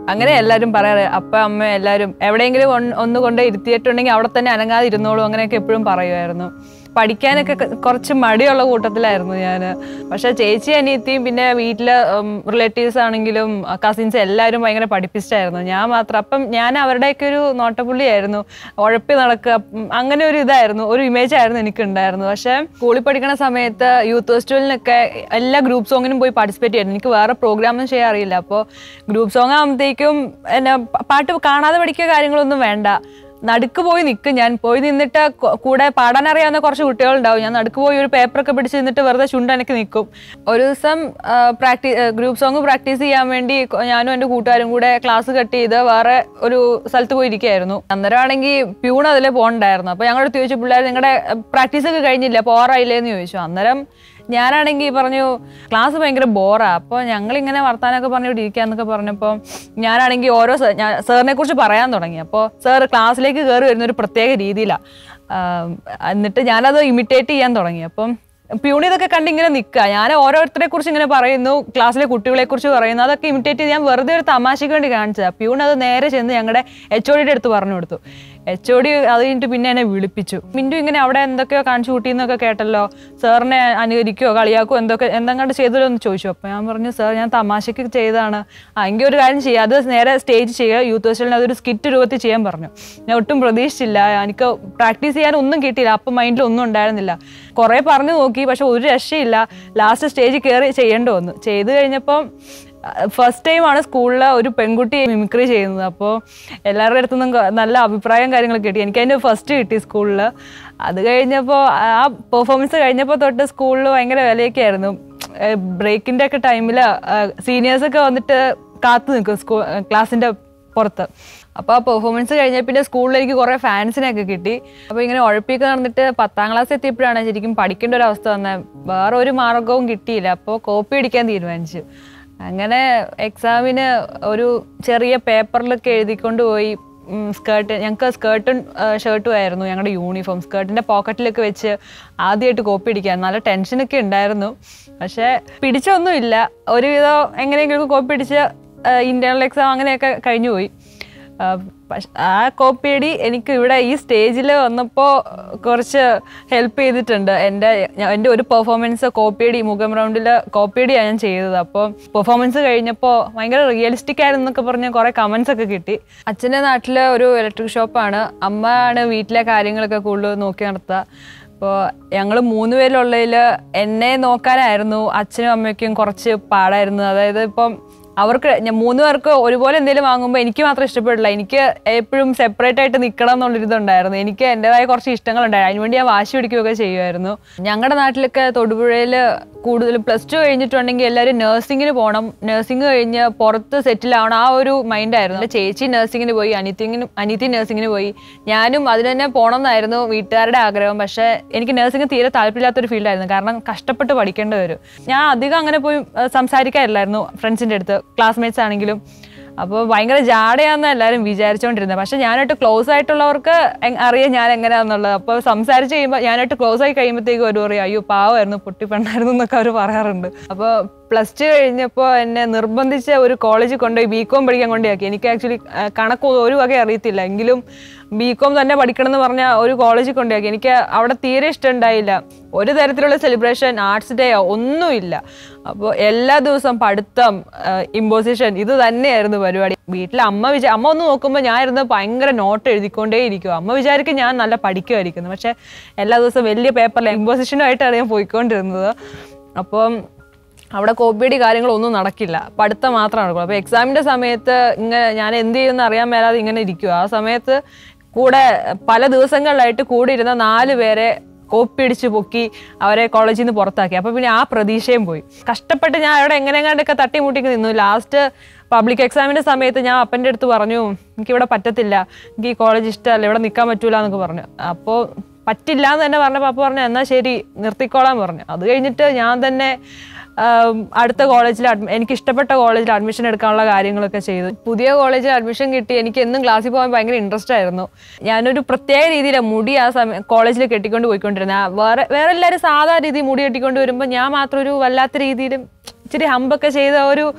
J: അങ്ങനെ എല്ലാവരും പറയാറ് അപ്പ അമ്മ എല്ലാവരും എവിടെയെങ്കിലും ഒന്ന് ഒന്ന് കൊണ്ട് ഇരുത്തിയിട്ടുണ്ടെങ്കിൽ അവിടെ തന്നെ അനങ്ങാതെ ഇരുന്നോളൂ അങ്ങനെയൊക്കെ എപ്പോഴും പറയുമായിരുന്നു പഠിക്കാനൊക്കെ ക- കുറച്ച് മടിയുള്ള കൂട്ടത്തിലായിരുന്നു ഞാൻ പക്ഷെ ചേച്ചി അനിയത്തിയും പിന്നെ വീട്ടിലെ റിലേറ്റീവ്സ് ആണെങ്കിലും കസിൻസ് എല്ലാവരും ഭയങ്കര പഠിപ്പിച്ചായിരുന്നു ഞാൻ മാത്രം അപ്പം ഞാൻ അവരുടെയൊക്കെ ഒരു നോട്ടപ്പുള്ളിയായിരുന്നു ഉഴപ്പി നടക്കുക ഉം, അങ്ങനെ ഒരു ഇതായിരുന്നു ഒരു ഇമേജ് ആയിരുന്നു എനിക്ക് ഉണ്ടായിരുന്നു പക്ഷെ സ്കൂളിൽ പഠിക്കുന്ന സമയത്ത് യൂത്ത് ഫെസ്റ്റിവലിനൊക്കെ എല്ലാ ഗ്രൂപ്പ് സോങ്ങിനും പോയി പാർട്ടിസിപ്പേറ്റ് ചെയ്യായിരുന്നു എനിക്ക് വേറെ പ്രോഗ്രാമൊന്നും ചെയ്യാൻ അറിയില്ല അപ്പോൾ ഗ്രൂപ്പ് സോങ് ആകുമ്പോഴത്തേക്കും എന്നെ പ- പാട്ട് കാണാതെ പഠിക്കുക കാര്യങ്ങളൊന്നും വേണ്ട നടുക്ക് പോയി നിൽക്കും ഞാൻ പോയി നിന്നിട്ട് കൊ- കൂടെ പാടാൻ അറിയാവുന്ന കുറച്ച് കുട്ടികളുണ്ടാവും ഞാൻ നടുക്ക് പോയി ഒരു പേപ്പറൊക്കെ പിടിച്ച് നിന്നിട്ട് വെറുതെ ചുണ്ടനക്ക് നിൽക്കും ഒരു ദിവസം പ്രാക്ടീസ് ഗ്രൂപ്പ് സോങ് പ്രാക്ടീസ് ചെയ്യാൻ വേണ്ടി കൊ- ഞാനും എൻ്റെ കൂട്ടുകാരും കൂടെ ക്ലാസ് കട്ട് ചെയ്ത് വേറെ ഒരു സ്ഥലത്ത് പോയി ഇരിക്കുകയായിരുന്നു അന്നേരം ആണെങ്കിൽ പ്യൂൺ അതിൽ പോകണ്ടായിരുന്നു അപ്പോൾ ഞങ്ങളോട് ചോദിച്ചു പിള്ളേർ നിങ്ങളുടെ പ്രാക്ടീസ് ഒക്കെ കഴിഞ്ഞില്ല പോറായില്ലേ എന്ന് ചോദിച്ചു അന്നേരം ഞാനാണെങ്കിൽ പറഞ്ഞു ക്ലാസ് ഭയങ്കര ബോറാ അപ്പോൾ ഞങ്ങളിങ്ങനെ വർത്താനൊക്കെ പറഞ്ഞിട്ട് ഇരിക്കാന്നൊക്കെ പറഞ്ഞപ്പോൾ ഞാനാണെങ്കിൽ ഓരോ സ- ഞാൻ സാറിനെ കുറിച്ച് പറയാൻ തുടങ്ങി അപ്പോൾ സാർ ക്ലാസ്സിലേക്ക് കയറി വരുന്ന ഒരു പ്രത്യേക രീതിയിലാണ് എന്നിട്ട് ഞാനത് ഇമിറ്റേറ്റ് ചെയ്യാൻ തുടങ്ങി അപ്പം പ്യൂണി ഇതൊക്കെ കണ്ട് ഇങ്ങനെ നിൽക്കുക ഞാൻ ഓരോരുത്തരെ കുറിച്ച് ഇങ്ങനെ പറയുന്നു ക്ലാസ്സിലെ കുട്ടികളെ കുറിച്ച് പറയുന്നു അതൊക്കെ ഇമിറ്റേറ്റ് ചെയ്ത് ഞാൻ വെറുതെ ഒരു തമാശയ്ക്ക് വേണ്ടി കാണിച്ചതാണ് പ്യൂൺ അത് നേരെ ചെന്ന് ഞങ്ങളുടെ എച്ച് ഒ ഡിയുടെ അടുത്ത് പറഞ്ഞു കൊടുത്തു എച്ച് ഒ ഡി അത് കഴിഞ്ഞിട്ട് പിന്നെ എന്നെ വിളിപ്പിച്ചു മിൻറ്റു ഇങ്ങനെ അവിടെ എന്തൊക്കെയോ കാണിച്ചു കൂട്ടിയെന്നൊക്കെ കേട്ടല്ലോ സാറിനെ അനുകരിക്കോ കളിയാക്കോ എന്തൊക്കെ എന്തെങ്കിലും ചെയ്തല്ലോ എന്ന് ചോദിച്ചു അപ്പോൾ ഞാൻ പറഞ്ഞു സാർ ഞാൻ തമാശയ്ക്ക് ചെയ്തതാണ് ആ എങ്കിൽ ഒരു കാര്യം ചെയ്യുക അത് നേരെ സ്റ്റേജ് ചെയ്യുക യൂത്ത് ഫെസ്റ്റിവലിന് അതൊരു സ്കിറ്റ് രൂപത്തിൽ ചെയ്യാൻ പറഞ്ഞു ഞാൻ ഒട്ടും പ്രതീക്ഷിച്ചില്ല എനിക്ക് പ്രാക്ടീസ് ചെയ്യാൻ ഒന്നും കിട്ടിയില്ല അപ്പം മൈൻഡിൽ ഒന്നും ഉണ്ടായിരുന്നില്ല കുറേ പറഞ്ഞു നോക്കി പക്ഷെ ഒരു രക്ഷയില്ല ലാസ്റ്റ് സ്റ്റേജിൽ കയറി ചെയ്യേണ്ടി വന്നു ചെയ്ത് കഴിഞ്ഞപ്പം ഫസ്റ്റ് ടൈമാണ് സ്കൂളിൽ ഒരു പെൺകുട്ടി മിമിക്രി ചെയ്യുന്നത് അപ്പോൾ എല്ലാവരുടെ അടുത്തു നിന്നും ക- നല്ല അഭിപ്രായം കാര്യങ്ങളൊക്കെ കിട്ടി എനിക്ക് അതിൻ്റെ ഫസ്റ്റ് കിട്ടി സ്കൂളിൽ അത് കഴിഞ്ഞപ്പോൾ ആ പെർഫോമൻസ് കഴിഞ്ഞപ്പോൾ തൊട്ട് സ്കൂളിൽ ഭയങ്കര വിലയൊക്കെ ആയിരുന്നു ബ്രേക്കിൻ്റെ ഒക്കെ ടൈമിൽ സീനിയേഴ്സൊക്കെ വന്നിട്ട് കാത്തു നിൽക്കും സ്കൂ ക്ലാസ്സിൻ്റെ പുറത്ത് അപ്പോൾ ആ പെർഫോമൻസ് കഴിഞ്ഞ പിന്നെ സ്കൂളിൽ എനിക്ക് കുറേ ഫാൻസിനെയൊക്കെ കിട്ടി അപ്പോൾ ഇങ്ങനെ ഉഴപ്പിയൊക്കെ നടന്നിട്ട് പത്താം ക്ലാസ് എത്തിയപ്പോഴാണ് ശരിക്കും പഠിക്കേണ്ട ഒരു അവസ്ഥ വന്നത് വേറെ ഒരു മാർഗവും കിട്ടിയില്ല അപ്പോൾ കോപ്പി അടിക്കാൻ തീരുമാനിച്ചു അങ്ങനെ എക്സാമിന് ഒരു ചെറിയ പേപ്പറിലൊക്കെ എഴുതിക്കൊണ്ട് പോയി സ്കേർട്ട് ഞങ്ങൾക്ക് സ്കേർട്ടും ഷർട്ടും ആയിരുന്നു ഞങ്ങളുടെ യൂണിഫോം സ്കേർട്ടിൻ്റെ പോക്കറ്റിലൊക്കെ വെച്ച് ആദ്യമായിട്ട് കോപ്പി അടിക്കാൻ നല്ല ടെൻഷനൊക്കെ ഉണ്ടായിരുന്നു പക്ഷേ പിടിച്ചൊന്നുമില്ല ഒരുവിധം എങ്ങനെയെങ്കിലും കോപ്പി അടിച്ച് ഇൻറ്റേർണൽ എക്സാം അങ്ങനെയൊക്കെ കഴിഞ്ഞു പോയി ആ, പക്ഷ- ആ കോപ്പിയടി എനിക്ക് ഇവിടെ ഈ സ്റ്റേജിൽ വന്നപ്പോൾ കുറച്ച് ഹെൽപ്പ് ചെയ്തിട്ടുണ്ട് എൻ്റെ ഞാൻ- എൻ്റെ ഒരു പെർഫോമൻസ് കോപ്പിയടി മുഖം റൗണ്ടിൽ കോപ്പിയടിയാണ് ഞാൻ ചെയ്തത് അപ്പോൾ പെർഫോമൻസ് കഴിഞ്ഞപ്പോൾ ഭയങ്കര റിയലിസ്റ്റിക് ആയിരുന്നു എന്നൊക്കെ പറഞ്ഞ് കുറേ കമൻസ് ഒക്കെ കിട്ടി അച്ഛൻ്റെ നാട്ടിൽ ഒരു ഇലക്ട്രിക് ഷോപ്പാണ് അമ്മ ആണ് വീട്ടിലെ കാര്യങ്ങളൊക്കെ കൂടുതൽ നോക്കി നടത്തുക അപ്പോൾ ഞങ്ങൾ മൂന്ന് പേരുള്ളതിൽ എന്നെ നോക്കാനായിരുന്നു അച്ഛനും അമ്മയ്ക്കും കുറച്ച് പാടായിരുന്നു അതായത് ഇപ്പം അവർക്ക് ഞാൻ മൂന്ന് പേർക്ക് ഒരുപോലെ എന്തെങ്കിലും വാങ്ങുമ്പോൾ എനിക്ക് മാത്രം ഇഷ്ടപ്പെടില്ല എനിക്ക് എപ്പോഴും സെപ്പറേറ്റ് ആയിട്ട് നിൽക്കണം എന്നുള്ളൊരിതുണ്ടായിരുന്നു എനിക്ക് എൻ്റെതായ കുറച്ച് ഇഷ്ടങ്ങളുണ്ടായിരുന്നു അതിനുവേണ്ടി ഞാൻ വാശി പിടിക്കുകയൊക്കെ ചെയ്യുമായിരുന്നു ഞങ്ങളുടെ നാട്ടിലൊക്കെ തൊടുപുഴയിൽ കൂടുതൽ പ്ലസ് ടു കഴിഞ്ഞിട്ടുണ്ടെങ്കിൽ എല്ലാവരും നഴ്സിങ്ങിന് പോകണം നഴ്സിംഗ് കഴിഞ്ഞ് പുറത്ത് സെറ്റിൽ ആവണം ആ ഒരു മൈൻഡായിരുന്നു എൻ്റെ ചേച്ചി നഴ്സിങ്ങിന് പോയി അനിത്യങ്ങിനും അനിയത്തി നഴ്സിങ്ങിന് പോയി ഞാനും അതിന് തന്നെ പോകണം എന്നായിരുന്നു വീട്ടുകാരുടെ ആഗ്രഹം പക്ഷേ എനിക്ക് നഴ്സിംഗ് തീരെ താല്പര്യമില്ലാത്തൊരു ഫീൽഡായിരുന്നു കാരണം കഷ്ടപ്പെട്ട് പഠിക്കേണ്ടി വരും ഞാൻ അധികം അങ്ങനെ പോയി ഏഹ്, സംസാരിക്കാറില്ലായിരുന്നു ഫ്രണ്ട്സിൻ്റെ അടുത്ത് ക്ലാസ്മേറ്റ്സ് ആണെങ്കിലും അപ്പോൾ ഭയങ്കര ജാടയാന്ന് എല്ലാവരും വിചാരിച്ചുകൊണ്ടിരുന്നത് പക്ഷെ ഞാനായിട്ട് ക്ലോസ് ആയിട്ടുള്ളവർക്ക് എങ് അറിയാം ഞാൻ എങ്ങനെയാണെന്നുള്ളത് അപ്പോൾ സംസാരിച്ച് കഴിയുമ്പോൾ ഞാനായിട്ട് ക്ലോസ് ആയി കഴിയുമ്പോഴത്തേക്കും ഒരു പറയും അയ്യോ പാവമായിരുന്നു പൊട്ടിപ്പെണ്ണായിരുന്നു എന്നൊക്കെ അവർ പറയാറുണ്ട് അപ്പോൾ പ്ലസ് ടു കഴിഞ്ഞപ്പോൾ എന്നെ നിർബന്ധിച്ച് ഒരു കോളേജിൽ കൊണ്ടുപോയി ബി കോം പഠിക്കാൻ കൊണ്ടുപോയി എനിക്ക് ആക്ച്വലി കണക്ക് ഒരു വക അറിയത്തില്ല എങ്കിലും ബി കോം തന്നെ പഠിക്കണം എന്ന് പറഞ്ഞ ഒരു കോളേജിൽ കൊണ്ടുപോയി എനിക്ക് അവിടെ തീരെ ഇഷ്ടമുണ്ടായില്ല ഒരു തരത്തിലുള്ള സെലിബ്രേഷൻ ആർട്സ് ഡേ ഒന്നുമില്ല അപ്പോൾ എല്ലാ ദിവസവും പഠിത്തം ഇമ്പോസിഷൻ ഇത് തന്നെയായിരുന്നു പരിപാടി വീട്ടിൽ അമ്മ വിചാ അമ്മ ഒന്ന് നോക്കുമ്പോൾ ഞാൻ ഇരുന്ന് ഭയങ്കര നോട്ട് എഴുതിക്കൊണ്ടേ ഇരിക്കും അമ്മ വിചാരിക്കും ഞാൻ നല്ല പഠിക്കുമായിരിക്കുന്നു പക്ഷേ എല്ലാ ദിവസവും വലിയ പേപ്പറിൽ ഇമ്പോസിഷനുമായിട്ടാണ് ഞാൻ പോയിക്കൊണ്ടിരുന്നത് അപ്പം അവിടെ കോപ്പിയടി കാര്യങ്ങളൊന്നും നടക്കില്ല പഠിത്തം മാത്രം നടക്കുള്ളൂ അപ്പോൾ എക്സാമിൻ്റെ സമയത്ത് ഇങ്ങനെ ഞാൻ എന്ത് ചെയ്യുമെന്ന് അറിയാൻ മേലാതെ ഇങ്ങനെ ഇരിക്കുക ആ സമയത്ത് കൂടെ പല ദിവസങ്ങളിലായിട്ട് കൂടി ഇരുന്ന നാല് പേരെ കോപ്പി അടിച്ച് പൊക്കി അവരെ കോളേജിൽ നിന്ന് പുറത്താക്കി അപ്പോൾ പിന്നെ ആ പ്രതീക്ഷയും പോയി കഷ്ടപ്പെട്ട് ഞാൻ അവിടെ എങ്ങനെയെങ്ങാണ്ടൊക്കെ തട്ടിമുട്ടിക്ക് നിന്നു ലാസ്റ്റ് പബ്ലിക് എക്സാമിൻ്റെ സമയത്ത് ഞാൻ അപ്പൻ്റെ അടുത്ത് പറഞ്ഞു എനിക്കിവിടെ പറ്റത്തില്ല എനിക്ക് ഈ കോളേജ് ഇഷ്ടമല്ല ഇവിടെ നിൽക്കാൻ പറ്റൂല എന്നൊക്കെ പറഞ്ഞു അപ്പോൾ പറ്റില്ല എന്ന് തന്നെ പറഞ്ഞപ്പോൾ അപ്പോൾ പറഞ്ഞു എന്നാൽ ശരി നിർത്തിക്കോളാൻ പറഞ്ഞു അത് കഴിഞ്ഞിട്ട് ഞാൻ തന്നെ ആം, അടുത്ത കോളേജിൽ എനിക്ക് ഇഷ്ടപ്പെട്ട കോളേജിൽ അഡ്മിഷൻ എടുക്കാനുള്ള കാര്യങ്ങളൊക്കെ ചെയ്തു പുതിയ കോളേജിൽ അഡ്മിഷൻ കിട്ടി എനിക്ക് എന്നും ക്ലാസ്സിൽ പോകാൻ ഭയങ്കര ഇൻട്രസ്റ്റ് ആയിരുന്നു ഞാനൊരു പ്രത്യേക രീതിയിലാണ് മുടി ആ സമയം കോളേജിൽ കെട്ടിക്കൊണ്ട് പോയിക്കൊണ്ടിരുന്നത് ആ വേറെ വേറെ എല്ലാവരും സാധാ രീതിയിൽ മുടി കെട്ടിക്കൊണ്ട് വരുമ്പോൾ ഞാൻ മാത്രം ഒരു വല്ലാത്ത രീതിയിലും ഇച്ചിരി ഹമ്പൊക്കെ ചെയ്ത ഒരു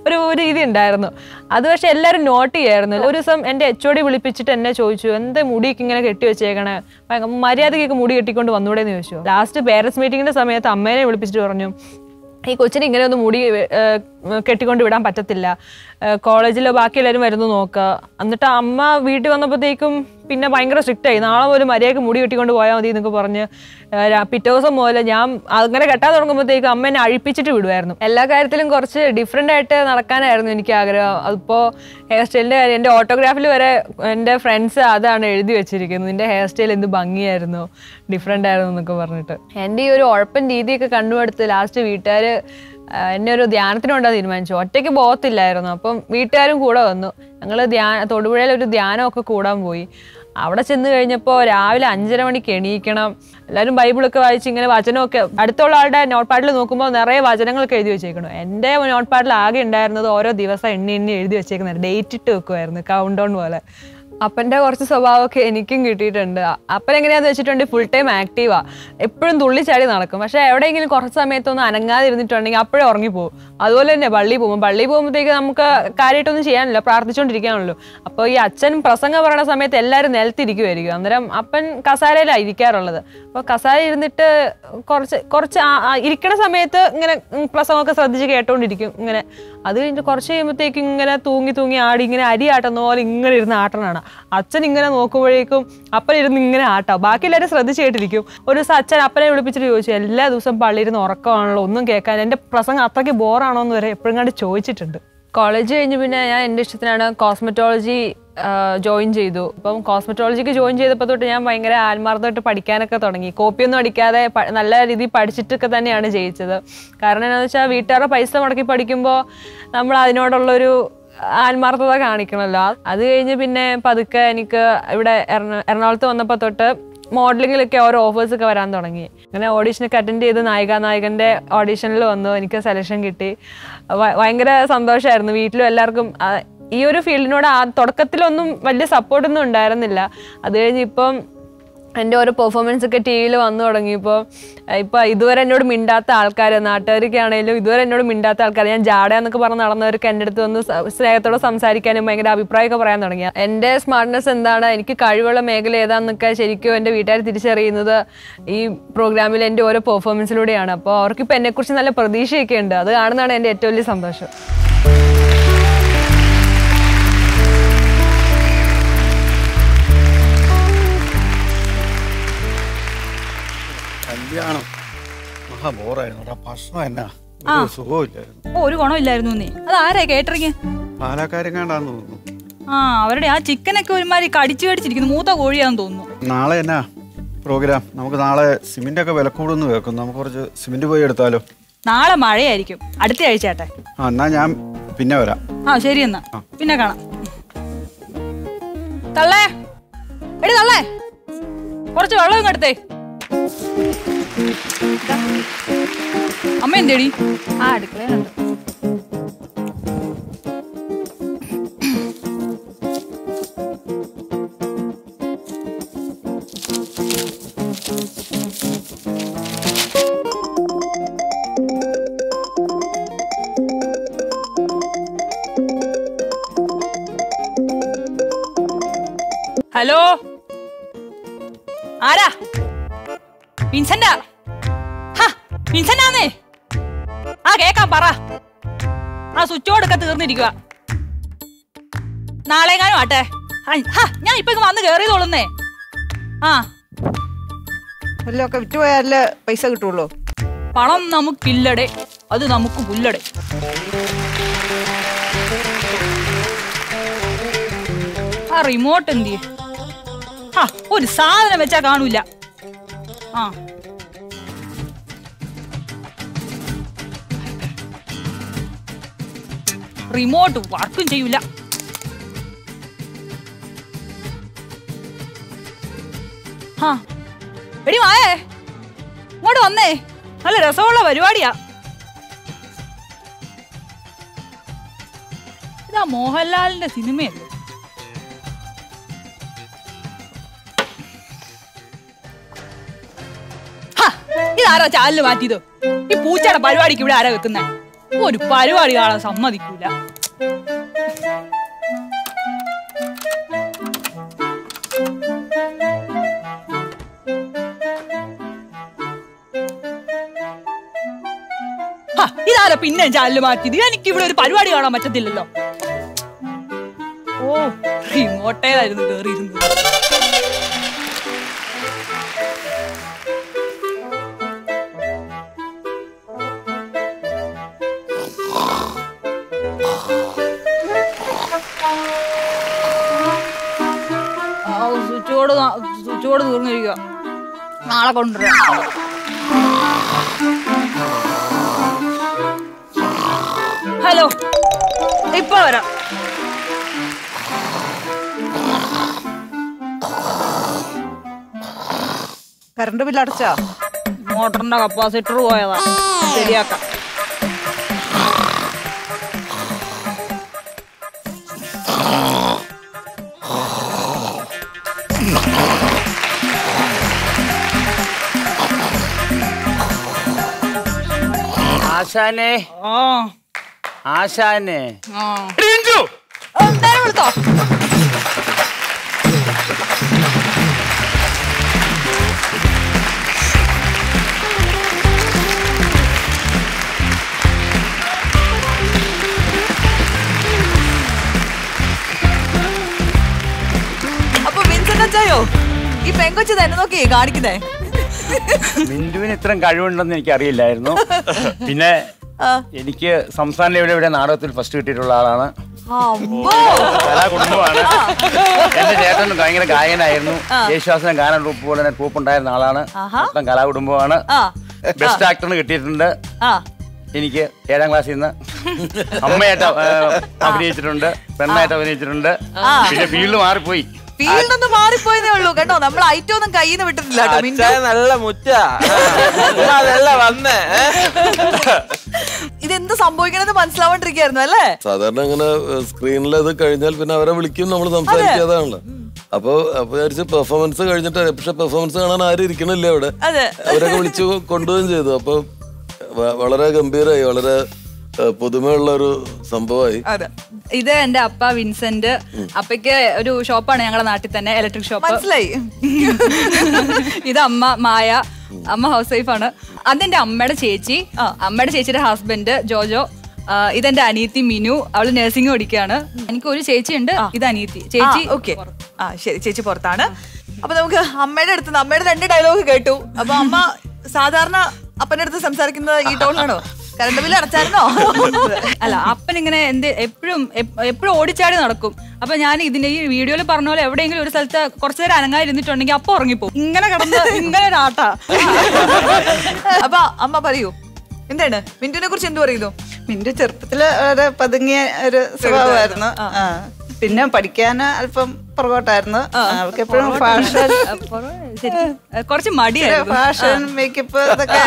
J: ഒരു ഒരു രീതി ഉണ്ടായിരുന്നു അത് പക്ഷെ എല്ലാവരും നോട്ട് ചെയ്യായിരുന്നു ഒരു ദിവസം എൻ്റെ എച്ച് ഒ ഡി വിളിപ്പിച്ചിട്ട് എന്നെ ചോദിച്ചു എന്താ മുടിയൊക്കെ ഇങ്ങനെ കെട്ടി വെച്ചേക്കണേ ഭയങ്കര മര്യാദയ്ക്കൊക്കെ മുടി കെട്ടിക്കൊണ്ട് വന്നൂടെ എന്ന് ചോദിച്ചു ലാസ്റ്റ് പേരൻസ് മീറ്റിങ്ങിന്റെ സമയത്ത് അമ്മേനെ വിളിപ്പിച്ചിട്ട് പറഞ്ഞു ഈ കൊച്ചിന് ഇങ്ങനെ ഒന്ന് മുടി ഏഹ്, കെട്ടിക്കൊണ്ട് വിടാൻ പറ്റത്തില്ല ഏഹ്, കോളേജിലോ ബാക്കി എല്ലാവരും വരുന്നു നോക്കുക എന്നിട്ട് അമ്മ വീട്ടിൽ വന്നപ്പോഴത്തേക്കും പിന്നെ ഭയങ്കര സ്ട്രിക്റ്റ് ആയി നാളെ മുതൽ മര്യാദയ്ക്ക് മുടി കെട്ടിക്കൊണ്ട് പോയാൽ മതി എന്നൊക്കെ പറഞ്ഞ് ഏഹ്, രാ- പിറ്റേ ദിവസം മുതൽ ഞാൻ അങ്ങനെ കെട്ടാൻ തുടങ്ങുമ്പോഴത്തേക്കും അമ്മ എന്നെ അഴിപ്പിച്ചിട്ട് വിടുമായിരുന്നു എല്ലാ കാര്യത്തിലും കുറച്ച് ഡിഫറെൻ്റ് ആയിട്ട് നടക്കാനായിരുന്നു എനിക്ക് ആഗ്രഹം അതിപ്പോൾ ഹെയർ സ്റ്റൈലിൻ്റെ കാര്യം എൻ്റെ ഓട്ടോഗ്രാഫിൽ വരെ എൻ്റെ ഫ്രണ്ട്സ് അതാണ് എഴുതി വെച്ചിരിക്കുന്നത് നിൻ്റെ ഹെയർ സ്റ്റൈൽ എന്ത് ഭംഗിയായിരുന്നു ഡിഫറെൻ്റ് ആയിരുന്നു എന്നൊക്കെ പറഞ്ഞിട്ട് എൻ്റെ ഈ ഒരു ഉഴപ്പൻ രീതിയൊക്കെ കണ്ടുപിടുത്ത് ലാസ്റ്റ് വീട്ടുകാർ എന്നെ ഒരു ധ്യാനത്തിന് കൊണ്ടാ തീരുമാനിച്ചു ഒറ്റയ്ക്ക് പോകത്തില്ലായിരുന്നു അപ്പം വീട്ടുകാരും കൂടെ വന്നു ഞങ്ങൾ ധ്യാന തൊടുപുഴയിൽ ഒരു ധ്യാനമൊക്കെ കൂടാൻ പോയി അവിടെ ചെന്ന് കഴിഞ്ഞപ്പോൾ രാവിലെ അഞ്ചര മണിക്ക് എണീക്കണം എല്ലാവരും ബൈബിളൊക്കെ വായിച്ച് ഇങ്ങനെ വചനമൊക്കെ അടുത്തുള്ള ആളുടെ നോട്ട് പാഡിൽ നോക്കുമ്പോൾ നിറയെ വചനങ്ങളൊക്കെ എഴുതി വെച്ചേക്കണം എൻ്റെ നോട്ട് പാഡിൽ ആകെ ഉണ്ടായിരുന്നത് ഓരോ ദിവസം എണ്ണി എണ്ണി എഴുതി വെച്ചേക്കുന്നത് ഡേറ്റ് ഇട്ട് വെക്കുമായിരുന്നു കൗണ്ട് ഡൗൺ പോലെ അപ്പൻ്റെ കുറച്ച് സ്വഭാവമൊക്കെ എനിക്കും കിട്ടിയിട്ടുണ്ട് അപ്പൻ എങ്ങനെയാന്ന് വെച്ചിട്ടുണ്ടെങ്കിൽ ഫുൾ ടൈം ആക്റ്റീവാ എപ്പോഴും തുള്ളിച്ചാടി നടക്കും പക്ഷെ എവിടെയെങ്കിലും കുറച്ച് സമയത്തൊന്നും അനങ്ങാതിരുന്നിട്ടുണ്ടെങ്കിൽ അപ്പോഴേ ഉറങ്ങിപ്പോകും അതുപോലെ തന്നെ പള്ളിയിൽ പോകും പള്ളിയിൽ പോകുമ്പോഴത്തേക്ക് നമുക്ക് കാര്യമായിട്ടൊന്നും ചെയ്യാനില്ല പ്രാർത്ഥിച്ചുകൊണ്ടിരിക്കാനുള്ളൂ അപ്പോൾ ഈ അച്ഛൻ പ്രസംഗം പറയുന്ന സമയത്ത് എല്ലാവരും നിലത്തിരിക്കുമായിരിക്കും അന്നേരം അപ്പൻ കസാരയിലാണ് ഇരിക്കാറുള്ളത് അപ്പോൾ കസാര ഇരുന്നിട്ട് കുറച്ച് കുറച്ച് ആ- ആ ഇരിക്കണ സമയത്ത് ഇങ്ങനെ ഉം പ്രസംഗമൊക്കെ ശ്രദ്ധിച്ച് കേട്ടോണ്ടിരിക്കും ഇങ്ങനെ അത് കഴിഞ്ഞിട്ട് കുറച്ച് കഴിയുമ്പോഴത്തേക്കും ഇങ്ങനെ തൂങ്ങി തൂങ്ങി ആടി ഇങ്ങനെ അരി ആട്ടുന്ന പോലെ ഇങ്ങനെ ഇരുന്ന് ആട്ടണാണ് അച്ഛൻ ഇങ്ങനെ നോക്കുമ്പോഴേക്കും അപ്പൻ ഇരുന്ന് ഇങ്ങനെ ആട്ടാം ബാക്കി എല്ലാവരും ശ്രദ്ധിച്ച് കേട്ടിരിക്കും ഒരു ദിവസം അച്ഛൻ അപ്പനെ വിളിപ്പിച്ചിട്ട് ചോദിച്ചു എല്ലാ ദിവസവും പള്ളിയിരുന്ന് ഉറക്കമാണല്ലോ ഒന്നും കേൾക്കാൻ എൻ്റെ പ്രസംഗം അത്രയ്ക്ക് ബോറാണോ എന്ന് വരെ എപ്പോഴും കണ്ട് ചോദിച്ചിട്ടുണ്ട് കോളേജ് കഴിഞ്ഞ് പിന്നെ ഞാൻ എൻ്റെ ഇഷ്ടത്തിനാണ് കോസ്മെറ്റോളജി ജോയിൻ ചെയ്തു അപ്പം കോസ്മെറ്റോളജിക്ക് ജോയിൻ ചെയ്തപ്പോൾ തൊട്ട് ഞാൻ ഭയങ്കര ആത്മാർത്ഥമായിട്ട് പഠിക്കാനൊക്കെ തുടങ്ങി കോപ്പിയൊന്നും അടിക്കാതെ പ- നല്ല രീതിയിൽ പഠിച്ചിട്ടൊക്കെ തന്നെയാണ് ജയിച്ചത് കാരണം എന്താണെന്ന് വെച്ചാൽ വീട്ടുകാരുടെ പൈസ മുടക്കി പഠിക്കുമ്പോൾ നമ്മൾ അതിനോടുള്ളൊരു ആത്മാർത്ഥത കാണിക്കണമല്ലോ അത് കഴിഞ്ഞ് പിന്നെ പതുക്കെ എനിക്ക് ഇവിടെ എറണ എറണാകുളത്ത് വന്നപ്പോൾ തൊട്ട് മോഡലിങ്ങിലൊക്കെ ഓരോ ഓഫേഴ്സ് ഒക്കെ വരാൻ തുടങ്ങി അങ്ങനെ ഓഡീഷനൊക്കെ അറ്റൻഡ് ചെയ്ത് നായിക നായകൻ്റെ ഓഡീഷനിൽ വന്നു എനിക്ക് സെലക്ഷൻ കിട്ടി ഭ- ഭയങ്കര സന്തോഷമായിരുന്നു വീട്ടിലും എല്ലാവർക്കും ആ, ഈ ഒരു ഫീൽഡിനോട് ആ തുടക്കത്തിലൊന്നും വലിയ സപ്പോർട്ടൊന്നും ഉണ്ടായിരുന്നില്ല അത് കഴിഞ്ഞ് ഇപ്പം എൻ്റെ ഓരോ പെർഫോമൻസ് ഒക്കെ ടി വിയിൽ വന്നു തുടങ്ങിയപ്പോൾ ഇപ്പം ഇതുവരെ എന്നോട് മിണ്ടാത്ത ആൾക്കാർ നാട്ടുകാരൊക്കെ ആണെങ്കിലും ഇതുവരെ എന്നോട് മിണ്ടാത്ത ആൾക്കാർ ഞാൻ ജാട എന്നൊക്കെ പറഞ്ഞ് നടന്നവർക്ക് എൻ്റെ അടുത്ത് വന്ന് സ- സ്നേഹത്തോടെ സംസാരിക്കാനും ഭയങ്കര അഭിപ്രായമൊക്കെ പറയാൻ തുടങ്ങി എൻ്റെ സ്മാർട്ട്നെസ് എന്താണ് എനിക്ക് കഴിവുള്ള മേഖല ഏതാണെന്നൊക്കെ ശരിക്കും എൻ്റെ വീട്ടുകാർ തിരിച്ചറിയുന്നത് ഈ പ്രോഗ്രാമിൽ എൻ്റെ ഓരോ പെർഫോമൻസിലൂടെയാണ് അപ്പോൾ അവർക്കിപ്പോൾ എന്നെക്കുറിച്ച് നല്ല പ്രതീക്ഷയൊക്കെ ഉണ്ട് അത് കാണുന്നതാണ് എൻ്റെ ഏറ്റവും വലിയ സന്തോഷം
K: കല്യാണം മഹാ ബോറായിരുന്നു ആ ഭക്ഷണം എന്നാ
L: ആ.
K: ഒരു സുഖമില്ലായിരുന്നു
L: ഓ ഒരു ഗുണമില്ലായിരുന്നു നീ അത് ആരാ കേട്ടറിങ്
K: പാലക്കാരെങ്ങാണ്ടാന്ന് തോന്നുന്നു
L: ആ അവരുടെ ആ ചിക്കനൊക്കെ ഒരുമാതിരി കടിച്ചു കടിച്ചിരിക്കുന്നു മൂത്ത കോഴിയാന്ന് തോന്നുന്നു
K: നാളെ എന്നാ പ്രോഗ്രാം നമുക്ക് നാളെ സിമെന്റ് ഒക്കെ വില കൂടുന്നു കേൾക്കും നമുക്ക് കുറച്ച് സിമെന്റ് പോയി എടുത്താലോ
L: നാളെ മഴയായിരിക്കും അടുത്ത ആഴ്ച ആട്ടെ
K: ആ എന്നാ ഞാൻ പിന്നെ വരാം
L: ആ ശരി എന്നാ പിന്നെ കാണാം തള്ളേ എടി തള്ളേ കുറച്ച് വെള്ളം ഇങ്ങ് എടുത്തേ അമ്മ എന്തേടി
H: ആ അടുക്കളയിലുണ്ട്
L: ഹലോ ആരാ വിൻസെന്റാ ഹാ വിൻസെന്റാന്നേ ആ കേക്കാം പറ ആ സ്വിച്ച് ബോർഡൊക്കെ തീർന്നിരിക്കുക നാളെങ്ങാനും ആട്ടെ ഹായ്, ഹാ, ഞാൻ ഇപ്പൊ ഇങ്ങ് വന്ന് കേറിയതോളുന്നേ ആ
E: എല്ലാം ഒക്കെ വിറ്റുപോയാലേ പൈസ കിട്ടുള്ളൂ
L: പണം നമുക്കില്ലടെ അത് നമുക്ക് പുല്ലടെ ആ റിമോട്ട് എന്ത് ചെയ്യും? ആ ഒരു സാധനം വെച്ചാ കാണൂല ആ റിമോട്ട് വർക്കും ചെയ്യൂല ആ എടി വായേ ഇങ്ങോട്ട് വന്നേ നല്ല രസമുള്ള പരിപാടിയാ ഇതാ മോഹൻലാലിന്റെ സിനിമയല്ലേ ഹാ, ഇതാരാ ചാനല് മാറ്റിയത് ഈ പൂച്ചയുടെ പരിപാടിക്ക് ഇവിടെ ആരാ വെക്കുന്നേ ഒരു പരിപാടി കാണാൻ സമ്മതിക്കൂല ഹ, ഇതാരാ പിന്നെ ചാനല് മാറ്റിയത് എനിക്ക് ഇവിടെ ഒരു പരിപാടി കാണാൻ പറ്റത്തില്ലല്ലോ ഓ റിമോട്ടേലായിരുന്നു കേറിയിരുന്നത് ആ, സ്വിച്ച് ബോർഡ് നാ- സ്വിച്ച് ബോർഡ് തീർന്നിരിക്കുക നാളെ കൊണ്ടുവരാം ഹലോ ഇപ്പൊ വരാം
B: കറണ്ട് ബില്ല് അടച്ചാ
L: മോട്ടറിന്റെ കപ്പാസിറ്റർ പോയതാ ശരിയാക്കാം
M: ആശാനെ
L: ആ
M: ആശാനെ
L: ആ എന്തായാലും വിളിച്ചോ
B: അപ്പൊ വിൻസെന്റ് അച്ചായോ ഈ പെങ്കൊച്ച് തന്നെ നോക്കിയേ കാണിക്കുന്നേ
M: മിന്റുവിന് ഇത്രയും കഴിവുണ്ടെന്ന് എനിക്ക് അറിയില്ലായിരുന്നു പിന്നെ എനിക്ക് സംസ്ഥാന ലെവലിൽ ഇവിടെ നാടകത്തിൽ ഫസ്റ്റ് കിട്ടിയിട്ടുള്ള ആളാണ് കലാകുടുംബമാണ് എന്റെ ചേട്ടൻ ഭയങ്കര ഗായകനായിരുന്നു യേശുദാസിന് ഗാന ട്രൂപ്പ് പോലെ തന്നെ ട്രൂപ്പ് ഉണ്ടായിരുന്ന ആളാണ്
B: ആഹാ.
M: മൊത്തം കലാകുടുംബമാണ്
B: ആ
M: ബെസ്റ്റ് ആക്ടറിന് കിട്ടിയിട്ടുണ്ട്
B: ആ
M: എനിക്ക് ഏഴാം ക്ലാസ്സിൽ നിന്ന് അമ്മയായിട്ട് ഏഹ്, അഭിനയിച്ചിട്ടുണ്ട് പെണ്ണായിട്ട് അഭിനയിച്ചിട്ടുണ്ട്
B: ആ.
M: പിന്നെ ഫീൽഡ് മാറിപ്പോയി
B: ഫീൽഡ് ഒന്ന് മാറിപ്പോയതേ ഉള്ളൂ കേട്ടോ നമ്മൾ ഐറ്റം ഒന്നും കയ്യിൽ നിന്ന് വിട്ടിട്ടില്ല കേട്ടോ മിന്റു
A: അച്ഛാ നല്ല മുറ്റ അതല്ല വന്നേ
B: ഇതെന്ത് സംഭവിക്കണമെന്ന് മനസ്സിലാവാണ്ടിരിക്കായിരുന്നു അല്ലേ
I: സാധാരണ അങ്ങനെ സ്ക്രീനിൽ അത് കഴിഞ്ഞാൽ പിന്നെ അവരെ വിളിക്കും നമ്മൾ സംസാരിക്കാതാണല്ലോ അപ്പൊ അപ്പൊ വിചാരിച്ച് പെർഫോമൻസ് കഴിഞ്ഞിട്ട് പക്ഷെ പെർഫോമൻസ് കാണാൻ ആരും ഇരിക്കണില്ല അവിടെ
B: അതെ
I: അവരൊക്കെ വിളിച്ചു കൊണ്ടുപോവുകയും ചെയ്തു അപ്പൊ വ- വളരെ ഗംഭീരമായി വളരെ ഏഹ്, പുതുമയുള്ള ഒരു സംഭവമായി
L: അതെ ഇത് എന്റെ അപ്പ വിൻസെന്റ് അപ്പയ്ക്ക് ഒരു ഷോപ്പാണ് ഞങ്ങളുടെ നാട്ടിൽ തന്നെ ഇലക്ട്രിക് ഷോപ്പ്
B: മനസ്സിലായി
L: ഇത് അമ്മ മായ അമ്മ ഹൗസ് വൈഫ് ആണ് അതെന്റെ അമ്മയുടെ ചേച്ചി അമ്മയുടെ ചേച്ചിയുടെ ഹസ്ബൻഡ് ജോജോ ആ, ഇതെന്റെ അനിയത്തി മിനു അവള് നഴ്സിംഗ് പഠിക്കുകയാണ് എനിക്ക് ഒരു ചേച്ചി ഉണ്ട് ഇത് അനിയത്തി ചേച്ചി
B: ഓക്കെ ആ ശരി ചേച്ചി പുറത്താണ് അപ്പൊ നമുക്ക് അമ്മയുടെ അടുത്ത് നിന്ന് അമ്മയുടെ രണ്ട് ഡയലോഗ് കേട്ടു അപ്പൊ അമ്മ സാധാരണ അപ്പന്റെ അടുത്ത് സംസാരിക്കുന്നത് ഈ ടോണിലാണോ കറണ്ട് ബില്ല് അടച്ചായിരുന്നോ
L: അല്ല അപ്പൻ ഇങ്ങനെ എന്ത് എപ്പോഴും എപ്പോഴും ഓടിച്ചാടി നടക്കും അപ്പൊ ഞാൻ ഇതിന്റെ ഈ വീഡിയോയിൽ പറഞ്ഞ പോലെ എവിടെയെങ്കിലും ഒരു സ്ഥലത്ത് കുറച്ചു നേരം അനങ്ങാതിരുന്നിട്ടുണ്ടെങ്കിൽ അപ്പൊ ഉറങ്ങിപ്പോകും ഇങ്ങനെ കിടന്ന് ഇങ്ങനെ ഒരു ആട്ടാ
B: അപ്പൊ അമ്മ പറയൂ എന്താണ് മിന്റുവിനെ കുറിച്ച് എന്ത് പറയുന്നു
N: മിന്റു ചെറുപ്പത്തില് ഒരു പതുങ്ങിയ ഒരു സ്വഭാവമായിരുന്നു ആ. പിന്നെ പഠിക്കാൻ അല്പം പുറകോട്ടായിരുന്നു അവർക്ക് എപ്പോഴും ഫാഷൻ
L: ശരിക്കും, ഏ, കുറച്ച് മടിയായിരുന്നു
N: ഫാഷൻ മേക്കപ്പ് ഇതൊക്കെ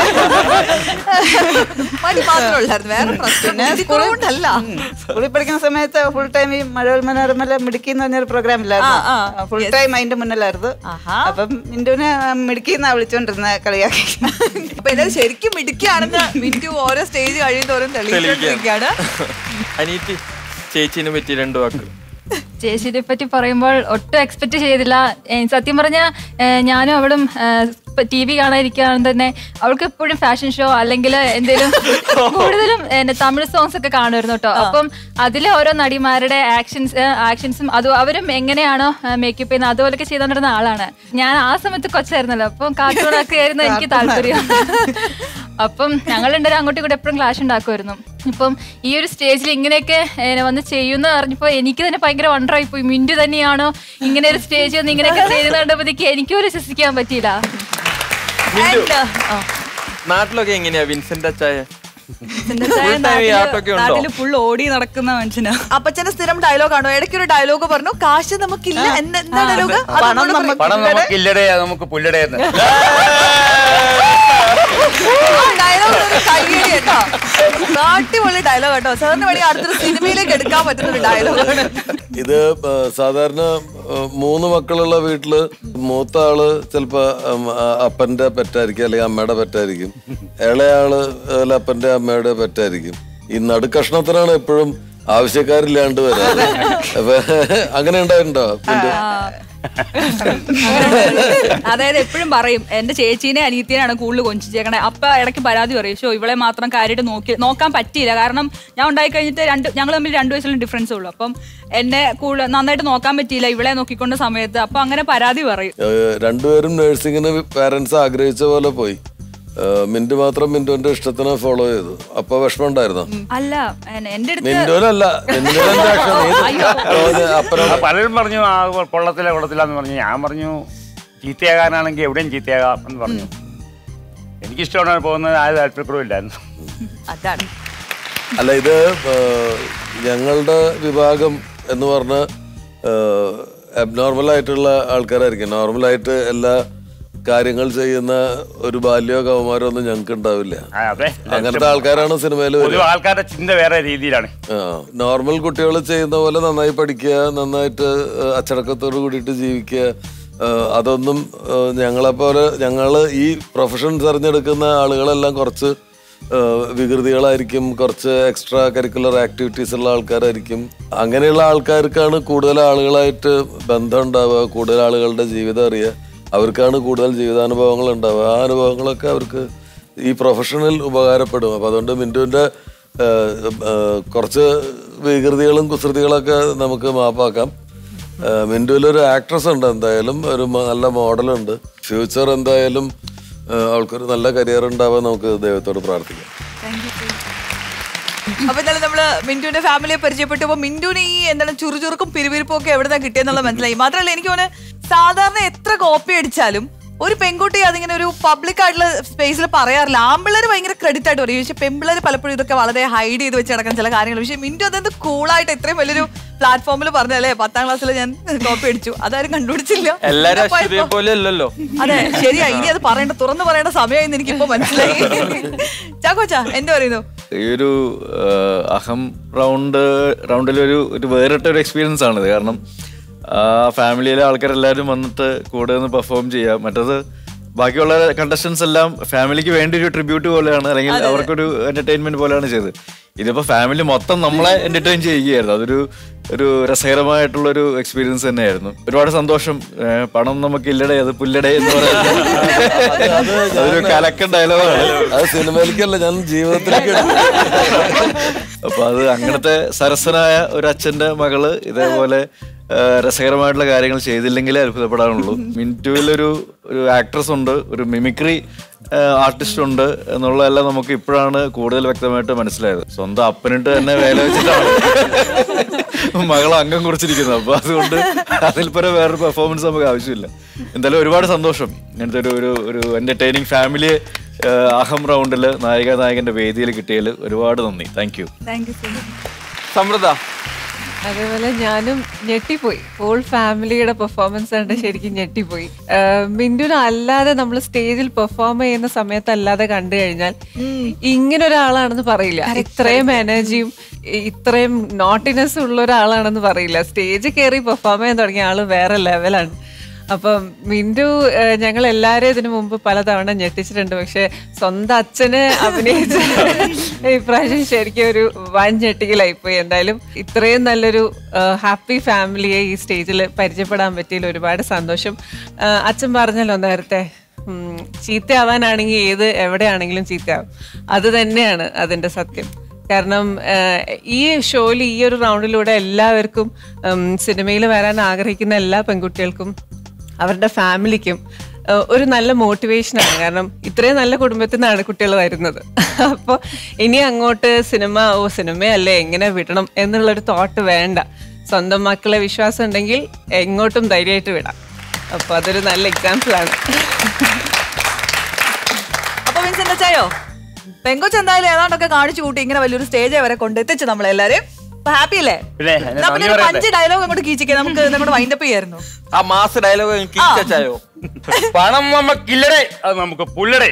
B: മടി മാത്രമുള്ളായിരുന്നു വേറെ പ്രശ്നം കൊണ്ടല്ല
N: സ്കൂളിൽ പഠിക്കുന്ന സമയത്ത് ഫുൾ ടൈം ഈ മഴവിൽ മനോരമല മിടുക്കി എന്ന് പറഞ്ഞൊരു പ്രോഗ്രാം
B: ആ, ആ.
N: ഇല്ലായിരുന്നു ഫുൾ ടൈം അതിന്റെ മുന്നിലായിരുന്നു അപ്പം മിന്റുവിനെ മിടുക്കി എന്നാ വിളിച്ചോണ്ടിരുന്ന കളിയാക്കി
B: അപ്പൊ എന്തായാലും ശരിക്കും മിടുക്കിയാണെന്ന് മിന്റു ഓരോ സ്റ്റേജ് കഴിയുന്നോറും തെളിയിച്ചോണ്ടിരിക്കുകയാണ്
A: അനിയത്തി ചേച്ചിനെ പറ്റി രണ്ടു വാക്ക്
O: ചേച്ചിയെ പറ്റി പറയുമ്പോൾ ഒട്ടും എക്സ്പെക്ട് ചെയ്തില്ല ഏ, സത്യം പറഞ്ഞ ഞാനും അവളും ടി വി കാണാതിരിക്കുകയാണെന്ന് തന്നെ അവൾക്ക് എപ്പോഴും ഫാഷൻ ഷോ അല്ലെങ്കിൽ എന്തെങ്കിലും കൂടുതലും എന്നെ തമിഴ് സോങ്സ് ഒക്കെ കാണുമായിരുന്നു കേട്ടോ അപ്പം അതിലെ ഓരോ നടിമാരുടെ ആക്ഷൻസ് ആക്ഷൻസും അതും അവരും എങ്ങനെയാണോ മേക്കപ്പ് ചെയ്യുന്നത് അതുപോലൊക്കെ ചെയ്തുകൊണ്ടിരുന്ന ആളാണ് ഞാൻ ആ സമയത്ത് കൊച്ചായിരുന്നല്ലോ അപ്പം കാർട്ടൂണൊക്കെ ആയിരുന്നു എനിക്ക് താല്പര്യം അപ്പം ഞങ്ങൾ രണ്ടുപേരും അങ്ങോട്ടും കൂടെ എപ്പോഴും ക്ലാഷ് ഉണ്ടാക്കുമായിരുന്നു ഇപ്പം ഈ ഒരു സ്റ്റേജിൽ ഇങ്ങനെയൊക്കെ ഏ, വന്ന് ചെയ്യുന്ന പറഞ്ഞപ്പോൾ എനിക്ക് തന്നെ ഭയങ്കര വണ്ടറായി പോയി മിൻറ്റു തന്നെയാണോ ഇങ്ങനെ ഒരു സ്റ്റേജ് വന്ന് ഇങ്ങനെയൊക്കെ ചെയ്യുന്ന കണ്ടപ്പോഴത്തേക്ക് എനിക്ക് പോലും വിശ്വസിക്കാൻ പറ്റിയില്ല
A: നാട്ടിലൊക്കെ എങ്ങനെയാ വിൻസെന്റ് അച്ചായ
L: ചായ
A: Full time ഈ ആട്ടമൊക്കെ ഉണ്ടോ?
L: നാട്ടില് ഫുൾ ഓടി നടക്കുന്ന മനുഷ്യനാ
B: അപ്പച്ചന്റെ സ്ഥിരം ഡയലോഗ് ആണോ ഇടയ്ക്ക് ഒരു ഡയലോഗ് പറഞ്ഞു കാശ് നമുക്കില്ല എന്ത് എന്താ ഡയലോഗ്
N: പണം നമുക്ക്
M: പണം നമുക്കില്ലടേ നമുക്ക് പുല്ലടേന്ന്
B: ഡയലോഗ് കയ്യടി കേട്ടോ നാട്ടിപൊളി ഡയലോഗ് കേട്ടോ സാറിന് വേണ്ടി അടുത്തൊരു സിനിമയിലേക്ക് എടുക്കാൻ പറ്റുന്ന ഒരു ഡയലോഗാണ്
I: ഇത് ആ, സാധാരണ ആ, മൂന്ന് മക്കളുള്ള വീട്ടില് മൂത്ത ആള് ചിലപ്പോ ഉം, ആ, അപ്പന്റെ പെറ്റായിരിക്കും അല്ലെങ്കിൽ അമ്മയുടെ പെറ്റായിരിക്കും ഇളയാള് അല്ല അപ്പന്റെ അമ്മയുടെ പെറ്റായിരിക്കും ഈ നടുക്കഷ്ണത്തിനാണ് എപ്പോഴും ആവശ്യക്കാരില്ലാണ്ട് വരാറ് അപ്പൊ അങ്ങനെ ഉണ്ടായിട്ടുണ്ടോ പിന്നെ
L: അതായത് എപ്പോഴും പറയും എന്റെ ചേച്ചീനെ അനിയത്തിനാണ് കൂടുതൽ കൊഞ്ചിച്ചേക്കണേ അപ്പൊ ഇടയ്ക്ക് പരാതി പറയും ഷോ ഇവളെ മാത്രം കാര്യമായിട്ട് നോക്കി നോക്കാൻ പറ്റിയില്ല കാരണം ഞാൻ ഉണ്ടായി കഴിഞ്ഞിട്ട് രണ്ട് ഞങ്ങൾ തമ്മിൽ രണ്ടു വയസ്സിലും ഡിഫറൻസ് ഉള്ളൂ അപ്പം എന്നെ കൂടുതൽ നന്നായിട്ട് നോക്കാൻ പറ്റിയില്ല ഇവളെ നോക്കിക്കൊണ്ട സമയത്ത് അപ്പൊ അങ്ങനെ പരാതി പറയും
I: ഏഹ് രണ്ടുപേരും നഴ്സിങ്ങിന് പാരന്റ്സ് ആഗ്രഹിച്ച പോലെ പോയി ഏഹ് മിന്റു മാത്രം മിന്റുവിന്റെ ഇഷ്ടത്തിന് ഫോളോ ചെയ്തു അപ്പൊ വിഷമം ഉണ്ടായിരുന്നോ
L: അല്ല എൻ- എന്റെ അടുത്ത്
I: മിന്റുവിനല്ല മിന്റുവിന്റെ അക്ഷരം നീ അപ്പനോട്
M: ആ, പലരും പറഞ്ഞു ആ കൊള്ളത്തില്ല കൊള്ളത്തില്ല എന്ന് പറഞ്ഞു ഞാൻ പറഞ്ഞു ചീത്തയാകാനാണെങ്കിൽ എവിടെയും ചീത്തയാകാം എന്ന് പറഞ്ഞു എനിക്കിഷ്ടമാണ് പോകുന്നത് ആ താല്പര്യക്കുറവില്ലായിരുന്നു
B: അതാണ്
I: അല്ല ഇത് ഏഹ്, ഞങ്ങളുടെ വിഭാഗം എന്ന് പറഞ്ഞ അബ്നോർമൽ ആയിട്ടുള്ള ആൾക്കാരായിരിക്കും നോർമലായിട്ട് എല്ലാ കാര്യങ്ങൾ ചെയ്യുന്ന ഒരു ബാല്യോ കൗമാരോ ഒന്നും ഞങ്ങൾക്ക് ഉണ്ടാവില്ല
M: ആ, അതെ
I: അങ്ങനത്തെ ആൾക്കാരാണ് സിനിമയിൽ
M: പൊതുവെ ആൾക്കാരുടെ ചിന്ത വേറെ രീതിയിലാണ്
I: നോർമൽ കുട്ടികൾ ചെയ്യുന്ന പോലെ നന്നായി പഠിക്കുക നന്നായിട്ട് ഏഹ്, അച്ചടക്കത്തോട് കൂടിയിട്ട് ജീവിക്കുക ഏഹ്, അതൊന്നും ഏഹ്, ഞങ്ങളെപ്പോലെ ഞങ്ങൾ ഈ പ്രൊഫഷൻ തിരഞ്ഞെടുക്കുന്ന ആളുകളെല്ലാം കുറച്ച് ഏഹ്, വികൃതികളായിരിക്കും കുറച്ച് എക്സ്ട്രാ കരിക്കുലർ ആക്ടിവിറ്റീസ് ഉള്ള ആൾക്കാരായിരിക്കും അങ്ങനെയുള്ള ആൾക്കാർക്കാണ് കൂടുതൽ ആളുകളായിട്ട് ബന്ധം ഉണ്ടാവുക കൂടുതൽ ആളുകളുടെ ജീവിതം അറിയുക അവർക്കാണ് കൂടുതൽ ജീവിതാനുഭവങ്ങൾ ഉണ്ടാവുക ആ അനുഭവങ്ങളൊക്കെ അവർക്ക് ഈ പ്രൊഫഷനിൽ ഉപകാരപ്പെടും അപ്പം അതുകൊണ്ട് മിന്റുവിൻ്റെ ഏഹ്, ഏഹ്, കുറച്ച് വികൃതികളും കുസൃതികളൊക്കെ നമുക്ക് മാപ്പാക്കാം ഏഹ്, മിന്റുവിലൊരു ആക്ട്രസ് ഉണ്ട് എന്തായാലും ഒരു മ- നല്ല മോഡലുണ്ട് ഫ്യൂച്ചർ എന്തായാലും ഏഹ്, അവൾക്കൊരു നല്ല കരിയർ ഉണ്ടാവാൻ നമുക്ക് ദൈവത്തോട് പ്രാർത്ഥിക്കാം
B: അപ്പൊ എന്തായാലും നമ്മള് മിന്റുവിന്റെ ഫാമിലിയെ പരിചയപ്പെട്ടപ്പോ മിന്റുവിന് ഈ എന്താണ് ചുറുചുറുക്കും പിരിവിരിപ്പും ഒക്കെ എവിടുന്നാ കിട്ടിയെന്നുള്ളത് മനസ്സിലായി മാത്രമല്ല എനിക്ക് തോന്നുന്നു സാധാരണ എത്ര കോപ്പി അടിച്ചാലും ഒരു പെൺകുട്ടി അതിങ്ങനെ ഒരു പബ്ലിക് ആയിട്ടുള്ള സ്പേസിൽ പറയാറില്ല ആമ്പിള്ളേർ ഭയങ്കര ക്രെഡിറ്റ് ആയിട്ട് പറയും പക്ഷെ പെൺപിള്ളേർ പലപ്പോഴും ഇതൊക്കെ വളരെ ഹൈഡ് ചെയ്ത് വെച്ച് നടക്കുന്ന ചില കാര്യങ്ങൾ പക്ഷെ മിന്റു അതെന്ത് കൂളായിട്ട് ഇത്രയും വലിയൊരു പ്ലാറ്റ്ഫോമിൽ പറഞ്ഞല്ലേ പത്താം ക്ലാസ്സിൽ ഞാൻ കോപ്പി അടിച്ചു അതാരും കണ്ടുപിടിച്ചില്ല
A: എല്ലാരും
B: അപ്പൊ
A: അശ്വതിയെ
B: ഇപ്പൊ-
A: പോലെ അല്ലല്ലോ
B: അതെ ശരിയാ ഇനി അത് പറയേണ്ട തുറന്നു പറയേണ്ട സമയമായി എനിക്ക് ഇപ്പൊ മനസ്സിലായി ചാക്കോച്ചാ എന്ത് പറയുന്നു
G: ഈ ഒരു ആ, അഹം റൗണ്ട് റൗണ്ടിലൊരു ഒരു വേറിട്ട ഒരു എക്സ്പീരിയൻസ് ആണിത് കാരണം ആ ഫാമിലിയിലെ ആൾക്കാരെല്ലാവരും വന്നിട്ട് കൂടെ നിന്ന് പെർഫോം ചെയ്യാം മറ്റത് ബാക്കിയുള്ള കണ്ടസ്റ്റൻസ് എല്ലാം ഫാമിലിക്ക് വേണ്ടി ഒരു ട്രിബ്യൂട്ട് പോലെയാണ് അല്ലെങ്കിൽ അവർക്കൊരു എന്റർടൈൻമെന്റ് പോലെയാണ് ചെയ്തത് ഇതിപ്പോ ഫാമിലി മൊത്തം നമ്മളെ എന്റർടൈൻ ചെയ്യുകയായിരുന്നു അതൊരു ഒരു രസകരമായിട്ടുള്ള ഒരു എക്സ്പീരിയൻസ് തന്നെയായിരുന്നു ഒരുപാട് സന്തോഷം ഏ, പണം നമുക്ക് ഇല്ലടേ അത് പുല്ലടേ എന്ന് പറയുന്നത് അതൊരു കലക്കൻ ഡയലോഗാണ്
I: അത് സിനിമയിലേക്കല്ല ഞാൻ ജീവിതത്തിലേക്ക്
G: അപ്പൊ അത് അങ്ങനത്തെ സരസനായ ഒരു അച്ഛന്റെ മകള് ഇതേപോലെ ആ, രസകരമായിട്ടുള്ള കാര്യങ്ങൾ ചെയ്തില്ലെങ്കിലേ അത്ഭുതപ്പെടാനുള്ളൂ മിൻറ്റുവിലൊരു ഒരു ആക്ട്രസ് ഉണ്ട് ഒരു മിമിക്രി ആർട്ടിസ്റ്റ് ഉണ്ട് എന്നുള്ളതെല്ലാം നമുക്ക് ഇപ്പോഴാണ് കൂടുതൽ വ്യക്തമായിട്ട് മനസ്സിലായത് സ്വന്തം അപ്പനിട്ട് തന്നെ വേല വെച്ചിട്ടാണ് മകൾ അംഗം കുറിച്ചിരിക്കുന്നത് അപ്പൊ അതുകൊണ്ട് അതിൽ പരം വേറൊരു പെർഫോമൻസ് നമുക്ക് ആവശ്യമില്ല എന്തായാലും ഒരുപാട് സന്തോഷം ഇങ്ങനത്തെ ഒരു ഒരു ഒരു എന്റർടൈനിങ് ഫാമിലി അഹം റൗണ്ടിൽ നായിക നായകന്റെ വേദിയിൽ കിട്ടിയതിൽ ഒരുപാട് നന്ദി thank you
B: thank you so much
A: Samriddha
E: അതേപോലെ ഞാനും ഞെട്ടിപ്പോയി ഹോൾ ഫാമിലിയുടെ പെർഫോമൻസ് കണ്ട് ശരിക്കും ഞെട്ടിപ്പോയി ആഹ് മിന്റുവിനെ അല്ലാതെ നമ്മൾ സ്റ്റേജിൽ പെർഫോം ചെയ്യുന്ന സമയത്ത് അല്ലാതെ കണ്ടു കഴിഞ്ഞാൽ ഇങ്ങനെ ഒരാളാണെന്ന് പറയില്ല ഇത്രയും എനർജിയും ഇത്രയും നോട്ടിനെസ് ഉള്ള ഒരാളാണെന്ന് പറയില്ല സ്റ്റേജ് കയറി പെർഫോം ചെയ്യാൻ തുടങ്ങിയ ആള് വേറെ ലെവലാണ് അപ്പം മിന്റു ഏഹ്, ഞങ്ങൾ എല്ലാവരും ഇതിനു മുമ്പ് പലതവണ ഞെട്ടിച്ചിട്ടുണ്ട് പക്ഷെ സ്വന്തം അച്ഛന് അഭിനയിച്ച ഇപ്രാവശ്യം ശരിക്കും ഒരു വൻ ഞെട്ടിക്കലായിപ്പോയി എന്തായാലും ഇത്രയും നല്ലൊരു ഹാപ്പി ഫാമിലിയെ ഈ സ്റ്റേജിൽ പരിചയപ്പെടാൻ പറ്റിയതിൽ ഒരുപാട് സന്തോഷം ഏഹ്, അച്ഛൻ പറഞ്ഞല്ലോ നേരത്തെ ഉം, ചീത്തയാവാനാണെങ്കിൽ ഏത് എവിടെയാണെങ്കിലും ചീത്തയാവും അത് തന്നെയാണ് അതിൻ്റെ സത്യം കാരണം ഏഹ്, ഈ ഷോയിൽ ഈ ഒരു റൗണ്ടിലൂടെ എല്ലാവർക്കും സിനിമയിൽ വരാൻ ആഗ്രഹിക്കുന്ന എല്ലാ പെൺകുട്ടികൾക്കും അവരുടെ ഫാമിലിക്കും ഏഹ്, ഒരു നല്ല മോട്ടിവേഷനാണ് കാരണം ഇത്രയും നല്ല കുടുംബത്തിൽ നിന്നാണ് കുട്ടികൾ വരുന്നത് അപ്പോൾ ഇനി അങ്ങോട്ട് സിനിമ ഓ സിനിമയല്ലേ എങ്ങനെ വിടണം എന്നുള്ളൊരു തോട്ട് വേണ്ട സ്വന്തം മക്കളെ വിശ്വാസം ഉണ്ടെങ്കിൽ എങ്ങോട്ടും ധൈര്യമായിട്ട് വിടാം അപ്പോൾ അതൊരു നല്ല എക്സാമ്പിളാണ്
B: അപ്പൊ വിൻസെന്റ് അച്ചായോ പെങ്കൊച്ച് എന്തായാലും ഏതാണ്ടൊക്കെ കാണിച്ചു കൂട്ടി ഇങ്ങനെ വലിയൊരു സ്റ്റേജ് വരെ കൊണ്ടെത്തിച്ചു നമ്മളെല്ലാരും അപ്പൊ ഹാപ്പി അല്ലേ
M: പിന്നെ എന്നെ
B: എന്നാ പിന്നെ
M: നന്ദി
B: ഒരു
M: പറയണ്ടേ
B: അഞ്ച് ഡയലോഗ് അങ്ങോട്ട് കീച്ചിക്കേ നമുക്ക് നമ്മുടെ വൈൻഡപ്പ് ചെയ്യായിരുന്നു
A: ആ മാസ് ഡയലോഗ് കിച്ചായോ
M: പണം നമുക്കില്ലടേ അത് നമുക്ക് പുല്ലടേ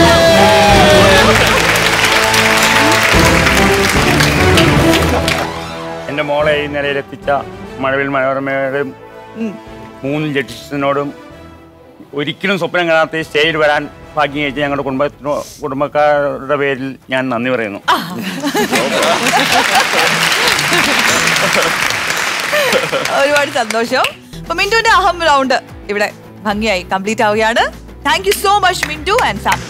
M: എന്റെ മോളെ ഈ നിലയിലെത്തിച്ച മഴവിൽ മനോരമയോടും മൂന്ന് ജഡ്ജസിനോടും ഒരിക്കലും സ്വപ്നം കാണാത്ത ഈ സ്റ്റേജിൽ വരാൻ ഭാഗ്യം കഴിച്ച ഞങ്ങളുടെ കുടുംബത്തിനോ കുടുംബക്കാരുടെ പേരിൽ ഞാൻ നന്ദി പറയുന്നു
B: ഒരുപാട് സന്തോഷം അപ്പൊ മിന്റുവിന്റെ അഹം റൗണ്ട് ഇവിടെ ഭംഗിയായി കംപ്ലീറ്റ് ആവുകയാണ് thank you so much Mintu and family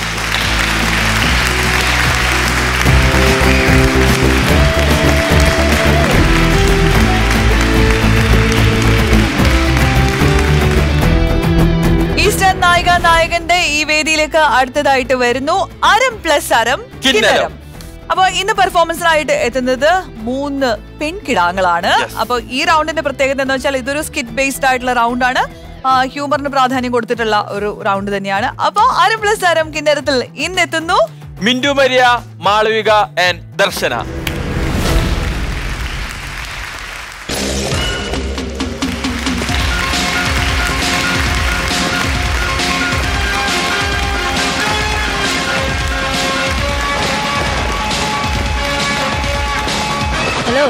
B: Eastern Nayika നായകന്റെ ഈ വേദിയിലേക്ക് അടുത്തതായിട്ട് വരുന്നു അരം പ്ലസ് അരം കിന്നരം അപ്പൊ ഇന്ന് പെർഫോമൻസിനായിട്ട് എത്തുന്നത് മൂന്ന് പെൺകിടാങ്ങളാണ് അപ്പൊ ഈ റൗണ്ടിന്റെ പ്രത്യേകത എന്ന് വെച്ചാൽ ഇതൊരു സ്കിറ്റ് ബേസ്ഡ് ആയിട്ടുള്ള റൗണ്ടാണ് ഹ്യൂമറിന് പ്രാധാന്യം കൊടുത്തിട്ടുള്ള ഒരു റൗണ്ട് തന്നെയാണ് അപ്പൊ അരം പ്ലസ് അരം കിന്നരത്തിൽ ഇന്ന് എത്തുന്നു
A: Mintu Maria Malavika and Darshana
P: hello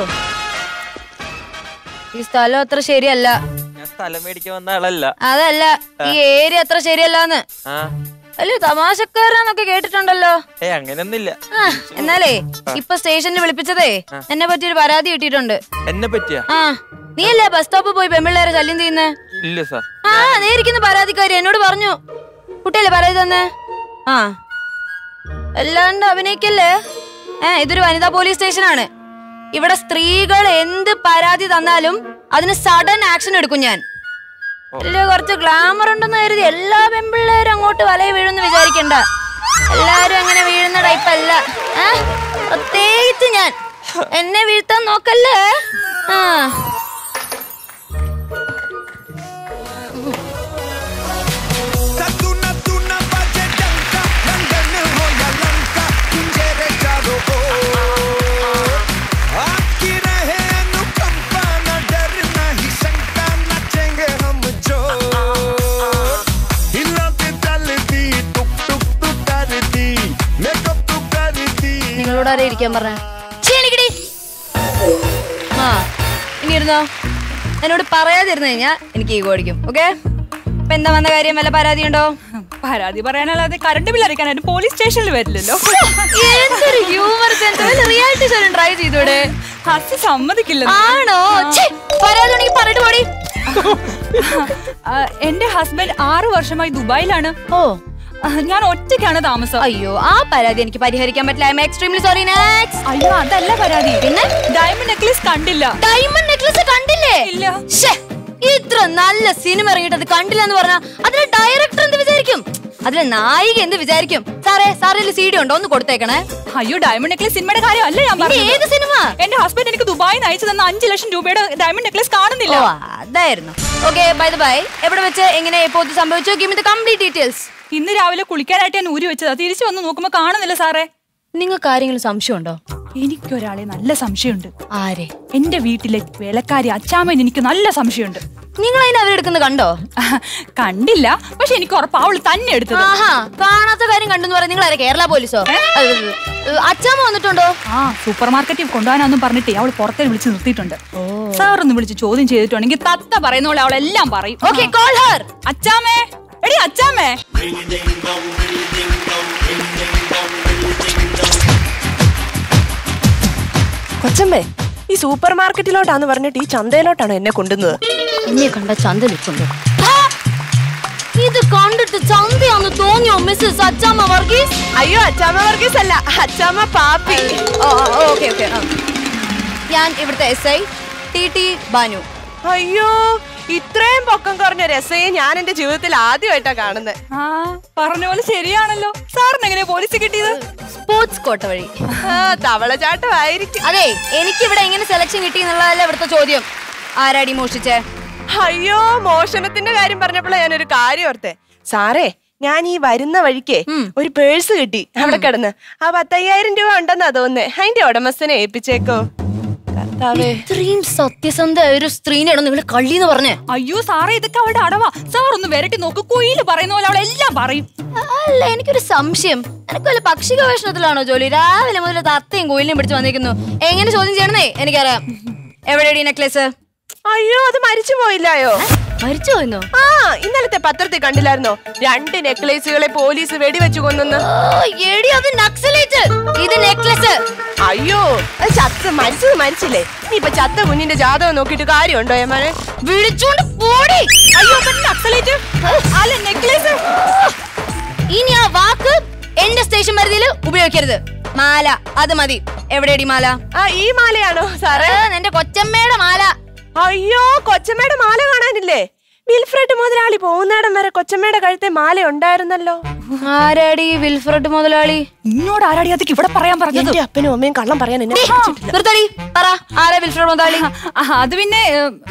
P: ഈ സ്ഥലം അത്ര ശരിയല്ല
A: ഞാൻ സ്ഥലം മേടിക്കാൻ വന്ന ആളല്ല
P: അതല്ല ഈ ഏരിയ അത്ര ശരിയല്ലാന്ന്
A: ആ
P: അല്ലേ തമാശക്കാരാന്നൊക്കെ കേട്ടിട്ടുണ്ടല്ലോ
A: ഏ അങ്ങനെയൊന്നുമില്ല
P: ആ, എന്നാലേ ഇപ്പൊ സ്റ്റേഷനിൽ വിളിപ്പിച്ചതേ എന്നെ പറ്റി ഒരു പരാതി കിട്ടിയിട്ടുണ്ട്
A: എന്നെ പറ്റിയാ
P: ആ നീയല്ലേ ബസ് സ്റ്റോപ്പിൽ പോയി പെമ്പിള്ളേരെ ശല്യം ചെയ്യുന്നേ
A: ഇല്ല സാർ
P: ആ നേരിക്കുന്ന പരാതിക്കാരി എന്നോട് പറഞ്ഞു കുട്ടിയല്ലേ പരാതി തന്നെ ആ അല്ലാണ്ട് അഭിനയിക്കല്ലേ ഏ ഇതൊരു വനിതാ പോലീസ് സ്റ്റേഷനാണ് ഇവിടെ സ്ത്രീകൾ എന്ത് പരാതി തന്നാലും അതിന് സഡൻ ആക്ഷൻ എടുക്കും ഞാൻ ഇല്ല കുറച്ച് ഗ്ലാമർ ഉണ്ടെന്ന് കരുതി എല്ലാ പെമ്പിള്ളേരും അങ്ങോട്ട് വലയ വീഴുന്ന് വിചാരിക്കണ്ട എല്ലാരും അങ്ങനെ വീഴുന്ന ടൈപ്പ് അല്ല ഏ? പ്രത്യേകിച്ച് ഞാൻ എന്നെ വീഴ്ത്താൻ നോക്കല്ലേ ആ നിങ്ങളോട് ആരെ ഇരിക്കാൻ പറഞ്ഞ ആ ഇനി ഇരുന്നോ എന്നോട് പറയാതിരുന്നു കഴിഞ്ഞാ എനിക്ക് ഈഗോ അടിക്കും ഓക്കെ ഇപ്പൊ എന്താ വന്ന കാര്യം വല്ല പരാതി ഉണ്ടോ
L: പരാതി പറയാനല്ലാതെ കറണ്ട് ബില്ല് അടിക്കാനായിട്ട് പോലീസ് സ്റ്റേഷനിൽ വരില്ലല്ലോ
P: എന്തൊരു humour sense reality show try ചെയ്തൂടെ
L: ഹസ് സമ്മതിക്കില്ല
P: ആണോ ഛെ, പരാതി ഉണ്ടെങ്കിൽ പറഞ്ഞിട്ട് പോടി
L: ആ, എന്റെ ഹസ്ബൻഡ് ആറു വർഷമായി ദുബായിലാണ്
P: ഓ
L: ഞാൻ ഒറ്റയ്ക്കാണ് താമസം
P: അയ്യോ ആ പരാതി എനിക്ക് പരിഹരിക്കാൻ പറ്റില്ല I am extremely sorry next
L: അയ്യോ അതല്ല പരാതി
P: പിന്നെ
L: ഡയമണ്ട് നെക്ലസ് കണ്ടില്ല
P: ഡയമണ്ട് നെക്ലസ് കണ്ടില്ലേ
L: ഇല്ല
P: ശ്ശേ, ഇത്ര നല്ല സിനിമ ഇറങ്ങിയിട്ട് അത് കണ്ടില്ല എന്ന് പറഞ്ഞാ അതിലെ ഡയറക്ടർ എന്ത് വിചാരിക്കും അതിലെ നായിക എന്ത് വിചാരിക്കും സാറേ സാറിൽ സി ഡി ഉണ്ടോ ഒന്ന് കൊടുത്തേക്കണേ
L: അയ്യോ ഡയമണ്ട് നെക്ലസ് സിനിമയുടെ കാര്യമല്ല ഞാൻ
P: പിന്നെ
L: പറഞ്ഞത്.
P: ഏത് സിനിമ
L: എന്റെ ഹസ്ബൻഡ് എനിക്ക് ദുബായിൽ അയച്ചു തന്ന അഞ്ചു ലക്ഷം രൂപയുടെ ഡയമണ്ട് നെക്ലസ് കാണുന്നില്ല
P: ഓ അതായിരുന്നു ഓക്കെ ബൈ ദ ബൈ എവിടെ വെച്ച് എങ്ങനെ എപ്പോ ഇത് സംഭവിച്ചു ഗിവ് ദ കംപ്ലീറ്റ് ഡീറ്റെയിൽസ്
L: ഇന്ന് രാവിലെ കുളിക്കാനായിട്ട് ഞാൻ ഊരി വെച്ചതാ തിരിച്ചു വന്ന് നോക്കുമ്പോ കാണുന്നില്ല സാറേ
P: നിങ്ങൾക്ക് ആരെങ്കിലും സംശയമുണ്ടോ
L: എനിക്കൊരാളെ നല്ല സംശയമുണ്ട്
P: ആരെ
L: എന്റെ വീട്ടിലെ വേലക്കാരി അച്ചാമ്മൻ എനിക്ക് നല്ല സംശയമുണ്ട്
P: നിങ്ങൾ അതിന് അവരെടുക്കുന്നത് കണ്ടോ
L: കണ്ടില്ല പക്ഷെ എനിക്ക് ഉറപ്പാ അവള് തന്നെ എടുത്തത്
P: ആഹാ കാണാത്ത കാര്യം കണ്ടെന്ന് പറയാൻ നിങ്ങൾ ആരെ കേരള പോലീസോ അച്ചാമ്മ വന്നിട്ടുണ്ടോ
L: ആ സൂപ്പർ മാർക്കറ്റിൽ കൊണ്ടുപോകാനൊന്നും പറഞ്ഞിട്ടേ അവൾ പുറത്തെ വിളിച്ച് നിർത്തിയിട്ടുണ്ട് സാർ ഒന്ന് വിളിച്ച് ചോദ്യം ചെയ്തിട്ടുണ്ടെങ്കിൽ തത്ത പറയുന്ന പോലെ അവളെല്ലാം പറയും
P: ഓക്കെ കോൾ ഹർ
L: അച്ചാമ്മേ എടി അച്ചാമ്മേ
Q: കൊച്ചമ്മേ ഈ സൂപ്പർ മാർക്കറ്റിലോട്ടാന്ന് പറഞ്ഞിട്ട് ഈ ചന്തയിലോട്ടാണ് എന്നെ കൊണ്ടുവന്നത്
P: എന്നെ കണ്ട ചന്ത നിൽക്കുന്നു ഇത് കണ്ടിട്ട് ചന്തയാന്ന് തോന്നിയോ മിസ്സസ് അച്ചാമ്മ വർഗീസ്
Q: അയ്യോ അച്ചാമ്മ വർഗീസ് അല്ല അച്ചാമ്മ പാപ്പി
P: ഓക്കെ ഓക്കെ ഞാൻ ഇവിടുത്തെ S I T T Banu
Q: അയ്യോ ഇത്രയും പൊക്കം കുറഞ്ഞ രസയെ ഞാൻ എന്റെ ജീവിതത്തിൽ ആദ്യമായിട്ടാ കാണുന്നത്
L: ആ പറഞ്ഞ പോലെ ശരിയാണല്ലോ സാറിന് എങ്ങനെയാ പോലീസ് കിട്ടിയത്
P: സ്പോർട്സ് കോട്ട വഴി
Q: തവളചാട്ടം ആയിരിക്കും
P: അതെ എനിക്ക് ഇവിടെ എങ്ങനെ സെലക്ഷൻ കിട്ടി എന്നുള്ളതല്ല ഇവിടുത്തെ ചോദ്യം ആരാടി മോഷിച്ചേ
Q: അയ്യോ മോഷണത്തിന്റെ കാര്യം പറഞ്ഞപ്പോഴാണ് ഞാനൊരു കാര്യം ഓർത്തെ സാറേ ഞാൻ ഈ വരുന്ന വഴിക്ക് ഒരു പേഴ്സ് കിട്ടി അവിടെ കിടന്ന് ആ പത്തയ്യായിരം രൂപ ഉണ്ടെന്നാ തോന്നുന്നേ അതിന്റെ ഉടമസ്ഥനെ ഏൽപ്പിച്ചേക്കോ
P: ഇത്രയും സത്യസന്ധ ഒരു സ്ത്രീനെയാണോ നിങ്ങൾ കള്ളി എന്ന് പറഞ്ഞേ
L: അയ്യോ സാറേ ഇതൊക്കെ അവളുടെ അടവാ സാർ ഒന്ന് വരട്ടി നോക്ക് കുയില് പറയുന്ന പോലെ അവളെല്ലാം പറയും
P: അല്ല എനിക്കൊരു സംശയം നിനക്ക് വല്ല പക്ഷി ഗവേഷണത്തിലാണോ ജോലി രാവിലെ മുതൽ തത്തയും കോയിലിനെയും പിടിച്ച് വന്നിരിക്കുന്നു എങ്ങനെ ചോദ്യം ചെയ്യണമെന്നേ എനിക്കറിയാം എവിടെയാണ് ഈ നെക്ലേസ്
Q: അയ്യോ അത് മരിച്ചു പോയില്ലായോ
P: മരിച്ചു പോയിന്നോ
Q: ആ ഇന്നലത്തെ പത്രത്തിൽ കണ്ടില്ലായിരുന്നോ രണ്ട് നെക്ലേസുകളെ പോലീസ് വെടിവെച്ചു കൊന്നെന്ന്
P: എടി അത് നക്സലേറ്റ് ഇത് നെക്ലസ്
Q: അയ്യോ അത് ചത്ത് മരിച്ചത് മരിച്ചില്ലേ നീ ഇപ്പൊ ചത്ത കുഞ്ഞിന്റെ ജാതകം നോക്കിയിട്ട് കാര്യമുണ്ടോ ഏമാനെ
P: വിളിച്ചോണ്ട് പോടി
Q: അയ്യോ നക്സലേറ്റ്
P: അല്ല നെക്ലേസ് ഇനി ആ വാക്ക് എന്റെ സ്റ്റേഷൻ പരിധിയിൽ ഉപയോഗിക്കരുത് മാല അത് മതി എവിടെയടി മാല
Q: ആ ഈ മാലയാണോ സാറേ
P: എന്റെ കൊച്ചമ്മയുടെ മാല
Q: അയ്യോ കൊച്ചമ്മയുടെ മാല കാണാനില്ലേ വിൽഫ്രഡ് മുതലാളി പോകുന്നിടം വരെ കൊച്ചമ്മയുടെ കഴുത്തെ മാല ഉണ്ടായിരുന്നല്ലോ
P: ആരാടി വിൽഫ്രഡ് മുതലാളി
L: ഇന്നോട് ആരാടി അതൊക്കെ ഇവിടെ പറയാൻ പറഞ്ഞത്
Q: എന്റെ അപ്പനും അമ്മയും കള്ളം പറയാൻ എന്നെ പഠിപ്പിച്ചിട്ടില്ല.
P: നിർത്തടി പറ ആരാ വിൽഫ്രഡ് മുതലാളി
L: അത് പിന്നെ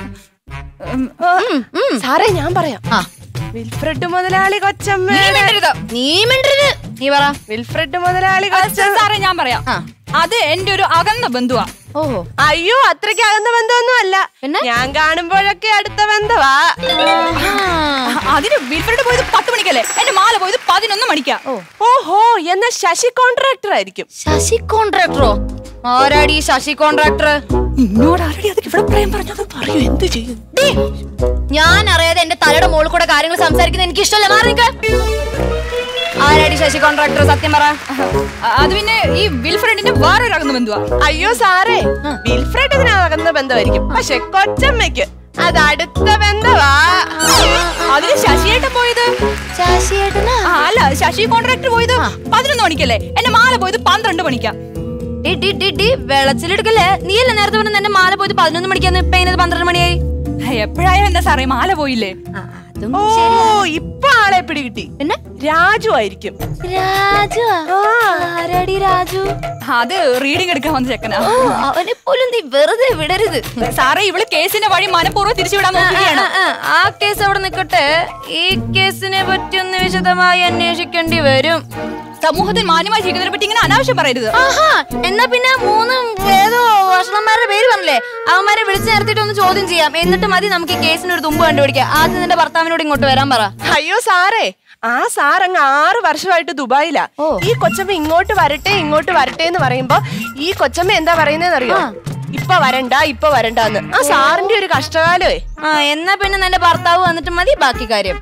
Q: സാറേ ഞാൻ പറയാം വിൽഫ്രഡ് മുതലാളി കൊച്ചമ്മ
P: നീ മിണ്ടരുത് നീ മിണ്ടരുത് നീ പറ
Q: വിൽഫ്രഡ് മുതലാളി
L: സാറേ ഞാൻ പറയാം അത് എന്റെ ഒരു അകന്ന ബന്ധുവാ
P: ഓഹോ
Q: അയ്യോ അത്രയ്ക്ക് അകന്ന ബന്ധമൊന്നും അല്ല ഞാൻ കാണുമ്പോഴൊക്കെ അടുത്ത ബന്ധവാ
L: അതിന് വിൽഫ്രഡ് പോയത് പത്ത് മണിക്കല്ലേ എന്റെ മാല പോയത് പതിനൊന്ന് മണിക്കാ
Q: ഓഹോ എന്നാ ശശി കോൺട്രാക്ടർ ആയിരിക്കും
P: ശശി കോൺട്രാക്ടറോ ആരാടി ഈ ശശി കോൺട്രാക്ടർ
L: ഇന്നോട് ആരാടി അതൊക്കെ ഇവിടെ പറയാൻ പറഞ്ഞത്
Q: പറയൂ എന്ത് ചെയ്യും
P: ഞാൻ അറിയാതെ എന്റെ തലയുടെ മുകളിൽ കൂടെ കാര്യങ്ങൾ സംസാരിക്കുന്നത് എനിക്ക് ഇഷ്ടമല്ല മാറി നിൽക്ക ആരാടി ശശി കോൺട്രാക്ടർ സത്യം പറ
L: അത് പിന്നെ ഈ വിൽഫ്രഡിന്റെ വേറൊരു അകന്ന ബന്ധുവാ
Q: അയ്യോ സാറേ വിൽഫ്രഡ് ഇതിന് അകന്ന ബന്ധമായിരിക്കും പക്ഷെ കൊച്ചമ്മയ്ക്ക് അത് അടുത്ത ബന്ധവാ
L: അതിന് ശശിയേട്ടൻ പോയത്
P: ശശിയേട്ടനാ
L: ആ, അല്ല ശശി കോൺട്രാക്ടർ പോയത് പതിനൊന്ന് മണിക്കല്ലേ എന്റെ മാല പോയത് പന്ത്രണ്ട് മണിക്കാ
P: ഡി, ഡി, ഡി, ഡി, വെളച്ചിലെടുക്കല്ലേ നീയല്ലേ നേരത്തെ പറഞ്ഞ എന്റെ മാല പോയിട്ട് പതിനൊന്ന് മണിക്കാന്ന് ഇപ്പൊ ഇതിനകത്ത് പന്ത്രണ്ട് മണിയായി
L: എപ്പോഴായാലും എന്താ സാറേ മാല പോയില്ലേ
Q: ഓ ഇപ്പൊ ആളെ പിടികിട്ടി
P: പിന്നെ
Q: രാജു ആയിരിക്കും
P: രാജു ആരാടി രാജു
L: അത് റീഡിംഗ് എടുക്കാൻ വന്ന ചെക്കനാ
P: ഓ അവനെ പോലും നീ വെറുതെ വിടരുത്
L: സാറേ ഇവള് കേസിന്റെ വഴി മനഃപൂർവ്വം തിരിച്ചുവിടാൻ നോക്കുകയാണ്
P: ആ, ആ, ആ കേസ് അവിടെ നിൽക്കട്ടെ ഈ കേസിനെ പറ്റി ഒന്ന് വിശദമായി അന്വേഷിക്കേണ്ടി വരും
L: സമൂഹത്തിൽ മാന്യമായി ജീവിക്കുന്നതിനെ പറ്റി ഇങ്ങനെ അനാവശ്യം പറയരുത്
P: ആഹാ എന്നാ പിന്നെ മൂന്ന് ഏതോ ഭക്ഷണന്മാരുടെ പേര് പറഞ്ഞില്ലേ അവന്മാരെ വിളിച്ചു നിർത്തിയിട്ട് ഒന്ന് ചോദ്യം ചെയ്യാം എന്നിട്ട് മതി നമുക്ക് ഈ കേസിന് ഒരു തുമ്പ് കണ്ടുപിടിക്കാം ആദ്യം നിന്റെ ഭർത്താവിനോട് ഇങ്ങോട്ട് വരാൻ പറ
Q: അയ്യോ സാറേ ആ സാർ അങ്ങ് ആറ് വർഷമായിട്ട് ദുബായിലാ ഈ കൊച്ചമ്മ ഇങ്ങോട്ട് വരട്ടെ ഇങ്ങോട്ട് വരട്ടെ എന്ന് പറയുമ്പോ ഈ കൊച്ചമ്മ എന്താ പറയുന്നതെന്ന് അറിയോ ഇപ്പൊ വരണ്ട ഇപ്പൊ വരണ്ടെന്ന് ആ സാറിന്റെ ഒരു കഷ്ടകാലമേ
P: ആ എന്നാ പിന്നെ നിന്റെ ഭർത്താവ് വന്നിട്ട് മതി ബാക്കി കാര്യം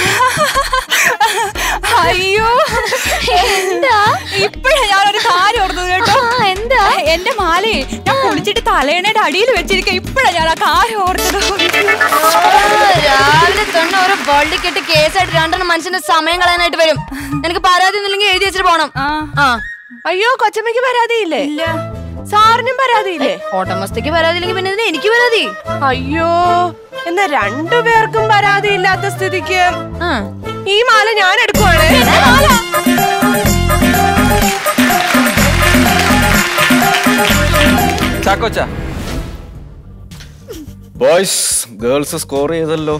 L: അയ്യോ
P: എന്താ
L: ഇപ്പഴാ ഞാനൊരു കാര്യം ഓർത്തത് കേട്ടോ
P: എന്താ
L: എന്റെ മാലയെ ഞാൻ കുളിച്ചിട്ട് തലേണയുടെ അടിയിൽ വെച്ചിരിക്ക ഇപ്പഴാ ഞാൻ ആ കാര്യം ഓർത്തത്
P: രാവിലെ തന്നെ ഒരു വള്ളി കെട്ട് കേസായിട്ട് രണ്ടെണ്ണം മനുഷ്യന്റെ സമയം കളയാനായിട്ട് വരും നിനക്ക് പരാതി ഒന്നുമില്ലെങ്കിൽ എഴുതി വെച്ചിട്ട് പോണം ആ
Q: അയ്യോ കൊച്ചമ്മയ്ക്ക് പരാതിയില്ലേ ഇല്ല സാറിനും പരാതിയില്ലേ
P: ഓട്ടമസ്തയ്ക്ക് പരാതി ഇല്ലെങ്കിൽ പിന്നെ ഇതിന് എനിക്ക് പരാതി
Q: അയ്യോ എന്നാ രണ്ടുപേർക്കും പരാതി ഇല്ലാത്ത സ്ഥിതിക്ക് ഈ മാല ഞാൻ എടുക്കുവാണ്
A: ചാക്കോച്ച
G: ബോയ്സ് ഗേൾസ് സ്കോർ ചെയ്തല്ലോ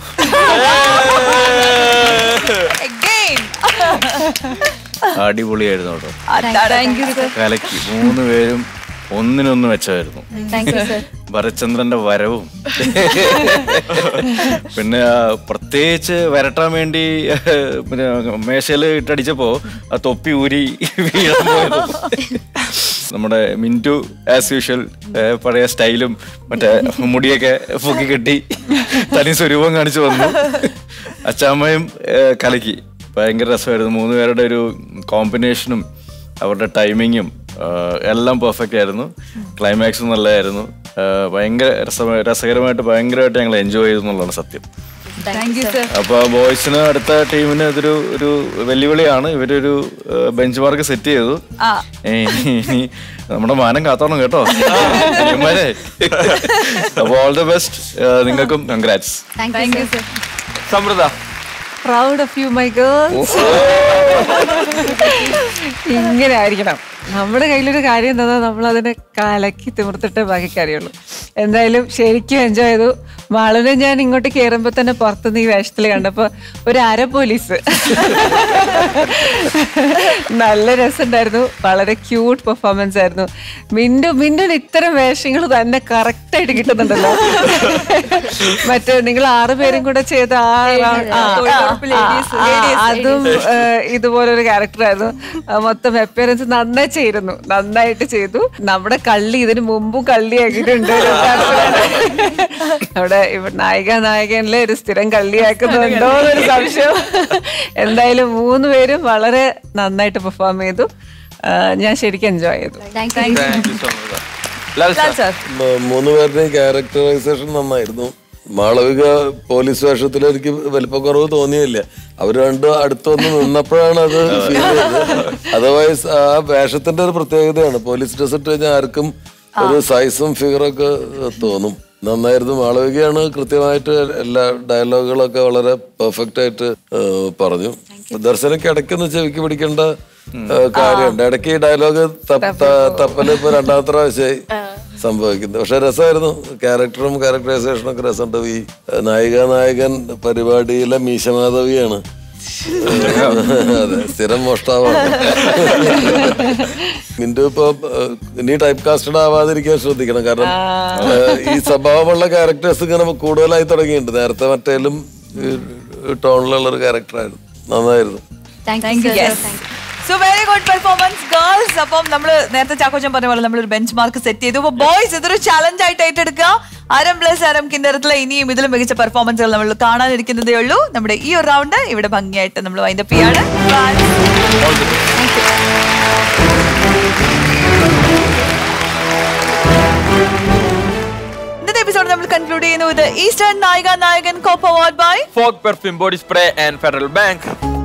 G: അടിപൊളിയായിരുന്നു കേട്ടോ കലക്കി മൂന്ന് പേരും ഒന്നിനൊന്ന് വെച്ചായിരുന്നു
P: Thank you, sir.
G: ഭരചന്ദ്രന്റെ വരവും പിന്നെ ആ പ്രത്യേകിച്ച് വരട്ടാൻ വേണ്ടി പിന്നെ മേശയിൽ ഇട്ടടിച്ചപ്പോ ആ തൊപ്പി ഊരി വീഴാൻ പോയതും നമ്മുടെ മിന്റു ആസ് യൂഷ്വൽ പഴയ സ്റ്റൈലും മറ്റേ മുടിയൊക്കെ പൊക്കി കെട്ടി തനി സ്വരൂപം കാണിച്ചു വന്നു അച്ചാമ്മയും ഏഹ്, കലക്കി ഭയങ്കര രസമായിരുന്നു മൂന്ന് പേരുടെ ഒരു കോമ്പിനേഷനും അവരുടെ ടൈമിങ്ങും എല്ലാം പെർഫെക്റ്റ് ആയിരുന്നു ക്ലൈമാക്സും നല്ലതായിരുന്നു ആഹ് ഭയങ്കര രസമായി രസകരമായിട്ട് ഭയങ്കരമായിട്ട് ഞങ്ങൾ എൻജോയ് ചെയ്തു എന്നുള്ളതാണ് സത്യം
L: താങ്ക് യു സർ
G: അപ്പൊ ബോയ്സിന് അടുത്ത ടീമിന് ഇതൊരു ഒരു വെല്ലുവിളിയാണ് ഇവരൊരു ബെഞ്ച് മാർക്ക് സെറ്റ് ചെയ്തു
L: ആ
G: ഏ, ഇനി നമ്മുടെ മാനം കാത്തോണം കേട്ടോ ഇവന്മാരെ. അപ്പൊ ഓൾ ദ ബെസ്റ്റ് നിങ്ങൾക്കും congrats
L: thank you sir
A: Samriddha
E: proud of you my girls ഇങ്ങനെ ആയിരിക്കണം നമ്മുടെ കയ്യിലൊരു കാര്യം തന്നാൽ നമ്മൾ അതിനെ കലക്കി തിമിർത്തിട്ടേ ബാക്കി കാര്യമുള്ളൂ എന്തായാലും ശരിക്കും എൻജോയ് ചെയ്തു വളരെ ഞാൻ ഇങ്ങോട്ട് കയറുമ്പോൾ തന്നെ പുറത്തുനിന്ന് ഈ വേഷത്തിൽ കണ്ടപ്പോൾ ഒരു അര പോലീസ് നല്ല രസമുണ്ടായിരുന്നു വളരെ ക്യൂട്ട് പെർഫോമൻസ് ആയിരുന്നു മിൻഡു മിൻഡുന് ഇത്തരം വേഷങ്ങൾ തന്നെ കറക്റ്റ് ആയിട്ട് കിട്ടുന്നുണ്ടല്ലോ മറ്റേ നിങ്ങൾ ആറു പേരും കൂടെ ചെയ്ത ആ round- ആ,
B: തൊഴിലുറപ്പ്
E: ആ,
B: ladies,
E: ആ,
B: ladies,
E: അതും ഏഹ്, ഇതുപോലൊരു ക്യാരക്ടറായിരുന്നു മൊത്തം അപ്പിയറൻസ് നന്നായി ചെയ്തിരുന്നു നന്നായിട്ട് ചെയ്തു നമ്മുടെ കള്ളി ഇതിന് മുമ്പും കള്ളിയാക്കിയിട്ടുണ്ട് അവിടെ ഇവിടെ നായിക നായകനിലെ ഒരു സ്ഥിരം കള്ളിയാക്കുന്നുണ്ടോ എന്നൊരു സംശയം എന്തായാലും മൂന്ന് പേരും വളരെ നന്നായിട്ട് പെർഫോം ചെയ്തു ആ, ഞാൻ ശരിക്കും എൻജോയ് ചെയ്തു
I: മ- മൂന്ന് പേരുടെയും ക്യാരക്ടറൈസേഷൻ നന്നായിരുന്നു മാളവിക പോലീസ് വേഷത്തിൽ എനിക്ക് വലിപ്പക്കുറവ് തോന്നിയില്ല അവർ രണ്ടും അടുത്തൊന്ന് നിന്നപ്പോഴാണ് അത് ഫീൽ ചെയ്തത് അതർവൈസ് ആ വേഷത്തിന്റെ ഒരു പ്രത്യേകതയാണ് പോലീസ് ഡ്രസ് ഇട്ട് കഴിഞ്ഞാൽ ആർക്കും ഒരു സൈസും ഫിഗറൊക്കെ തോന്നും നന്നായിരുന്നു മാളവികയാണ് കൃത്യമായിട്ട് എല്ലാ ഡയലോഗുകളൊക്കെ വളരെ പെർഫെക്റ്റ് ആയിട്ട് ഏഹ്, പറഞ്ഞു ദർശനക്ക് ഇടയ്ക്കൊന്ന് ചെവിക്ക് പിടിക്കേണ്ട ഏഹ്, കാര്യമുണ്ട് ഇടയ്ക്ക് ഈ ഡയലോഗ് തപ്പല് ഇപ്പൊ രണ്ടാമത്തെ പ്രാവശ്യമായി സംഭവിക്കുന്നത് പക്ഷെ രസമായിരുന്നു ക്യാരക്ടറും ക്യാരക്ടറൈസേഷനും ഒക്കെ രസമുണ്ട് ഈ ഏഹ്, നായിക നായകൻ പരിപാടിയിലെ മീശമാധവിയാണ് അതെ സ്ഥിരം മോഷ്ടാവാണ് മിന്റു ഇപ്പൊ ഏഹ്, ഇനി ടൈപ്പ് കാസ്റ്റഡ് ആവാതിരിക്കാൻ ശ്രദ്ധിക്കണം കാരണം ഏഹ്, ഈ സ്വഭാവമുള്ള ക്യാരക്ടേഴ്സ് ഇങ്ങനെ കൂടുതലായി തുടങ്ങിയിട്ടുണ്ട് നേരത്തെ മറ്റേലും ടോണിലുള്ള ഒരു ക്യാരക്ടറായിരുന്നു നന്നായിരുന്നു
B: so very good performance girls അപ്പം നമ്മൾ നേരത്തെ ചാക്കോച്ചൻ പറഞ്ഞ പോലെ നമ്മൾ ഒരു ബെഞ്ച് മാർക്ക് സെറ്റ് ചെയ്തു അപ്പൊ ബോയ്സ് ഇതൊരു ചലഞ്ച് ആയിട്ട് ഏറ്റെടുക്കുക അരം പ്ലസ് അരം കിന്നരത്തിലെ ഇനിയും ഇതിലും മികച്ച പെർഫോമൻസുകൾ നമ്മൾ കാണാനിരിക്കുന്നതേ ഉള്ളൂ നമ്മുടെ ഈ ഒരു റൗണ്ട് ഇവിടെ ഭംഗിയായിട്ട് നമ്മൾ വൈൻഡപ്പ് ചെയ്യാണ് ഇന്നത്തെ എപ്പിസോഡ് നമ്മൾ കൺക്ലൂഡ് ചെയ്യുന്നു ഇത് Eastern Nayika Nayakan co powered by
A: Fogg perfume body spray and Federal bank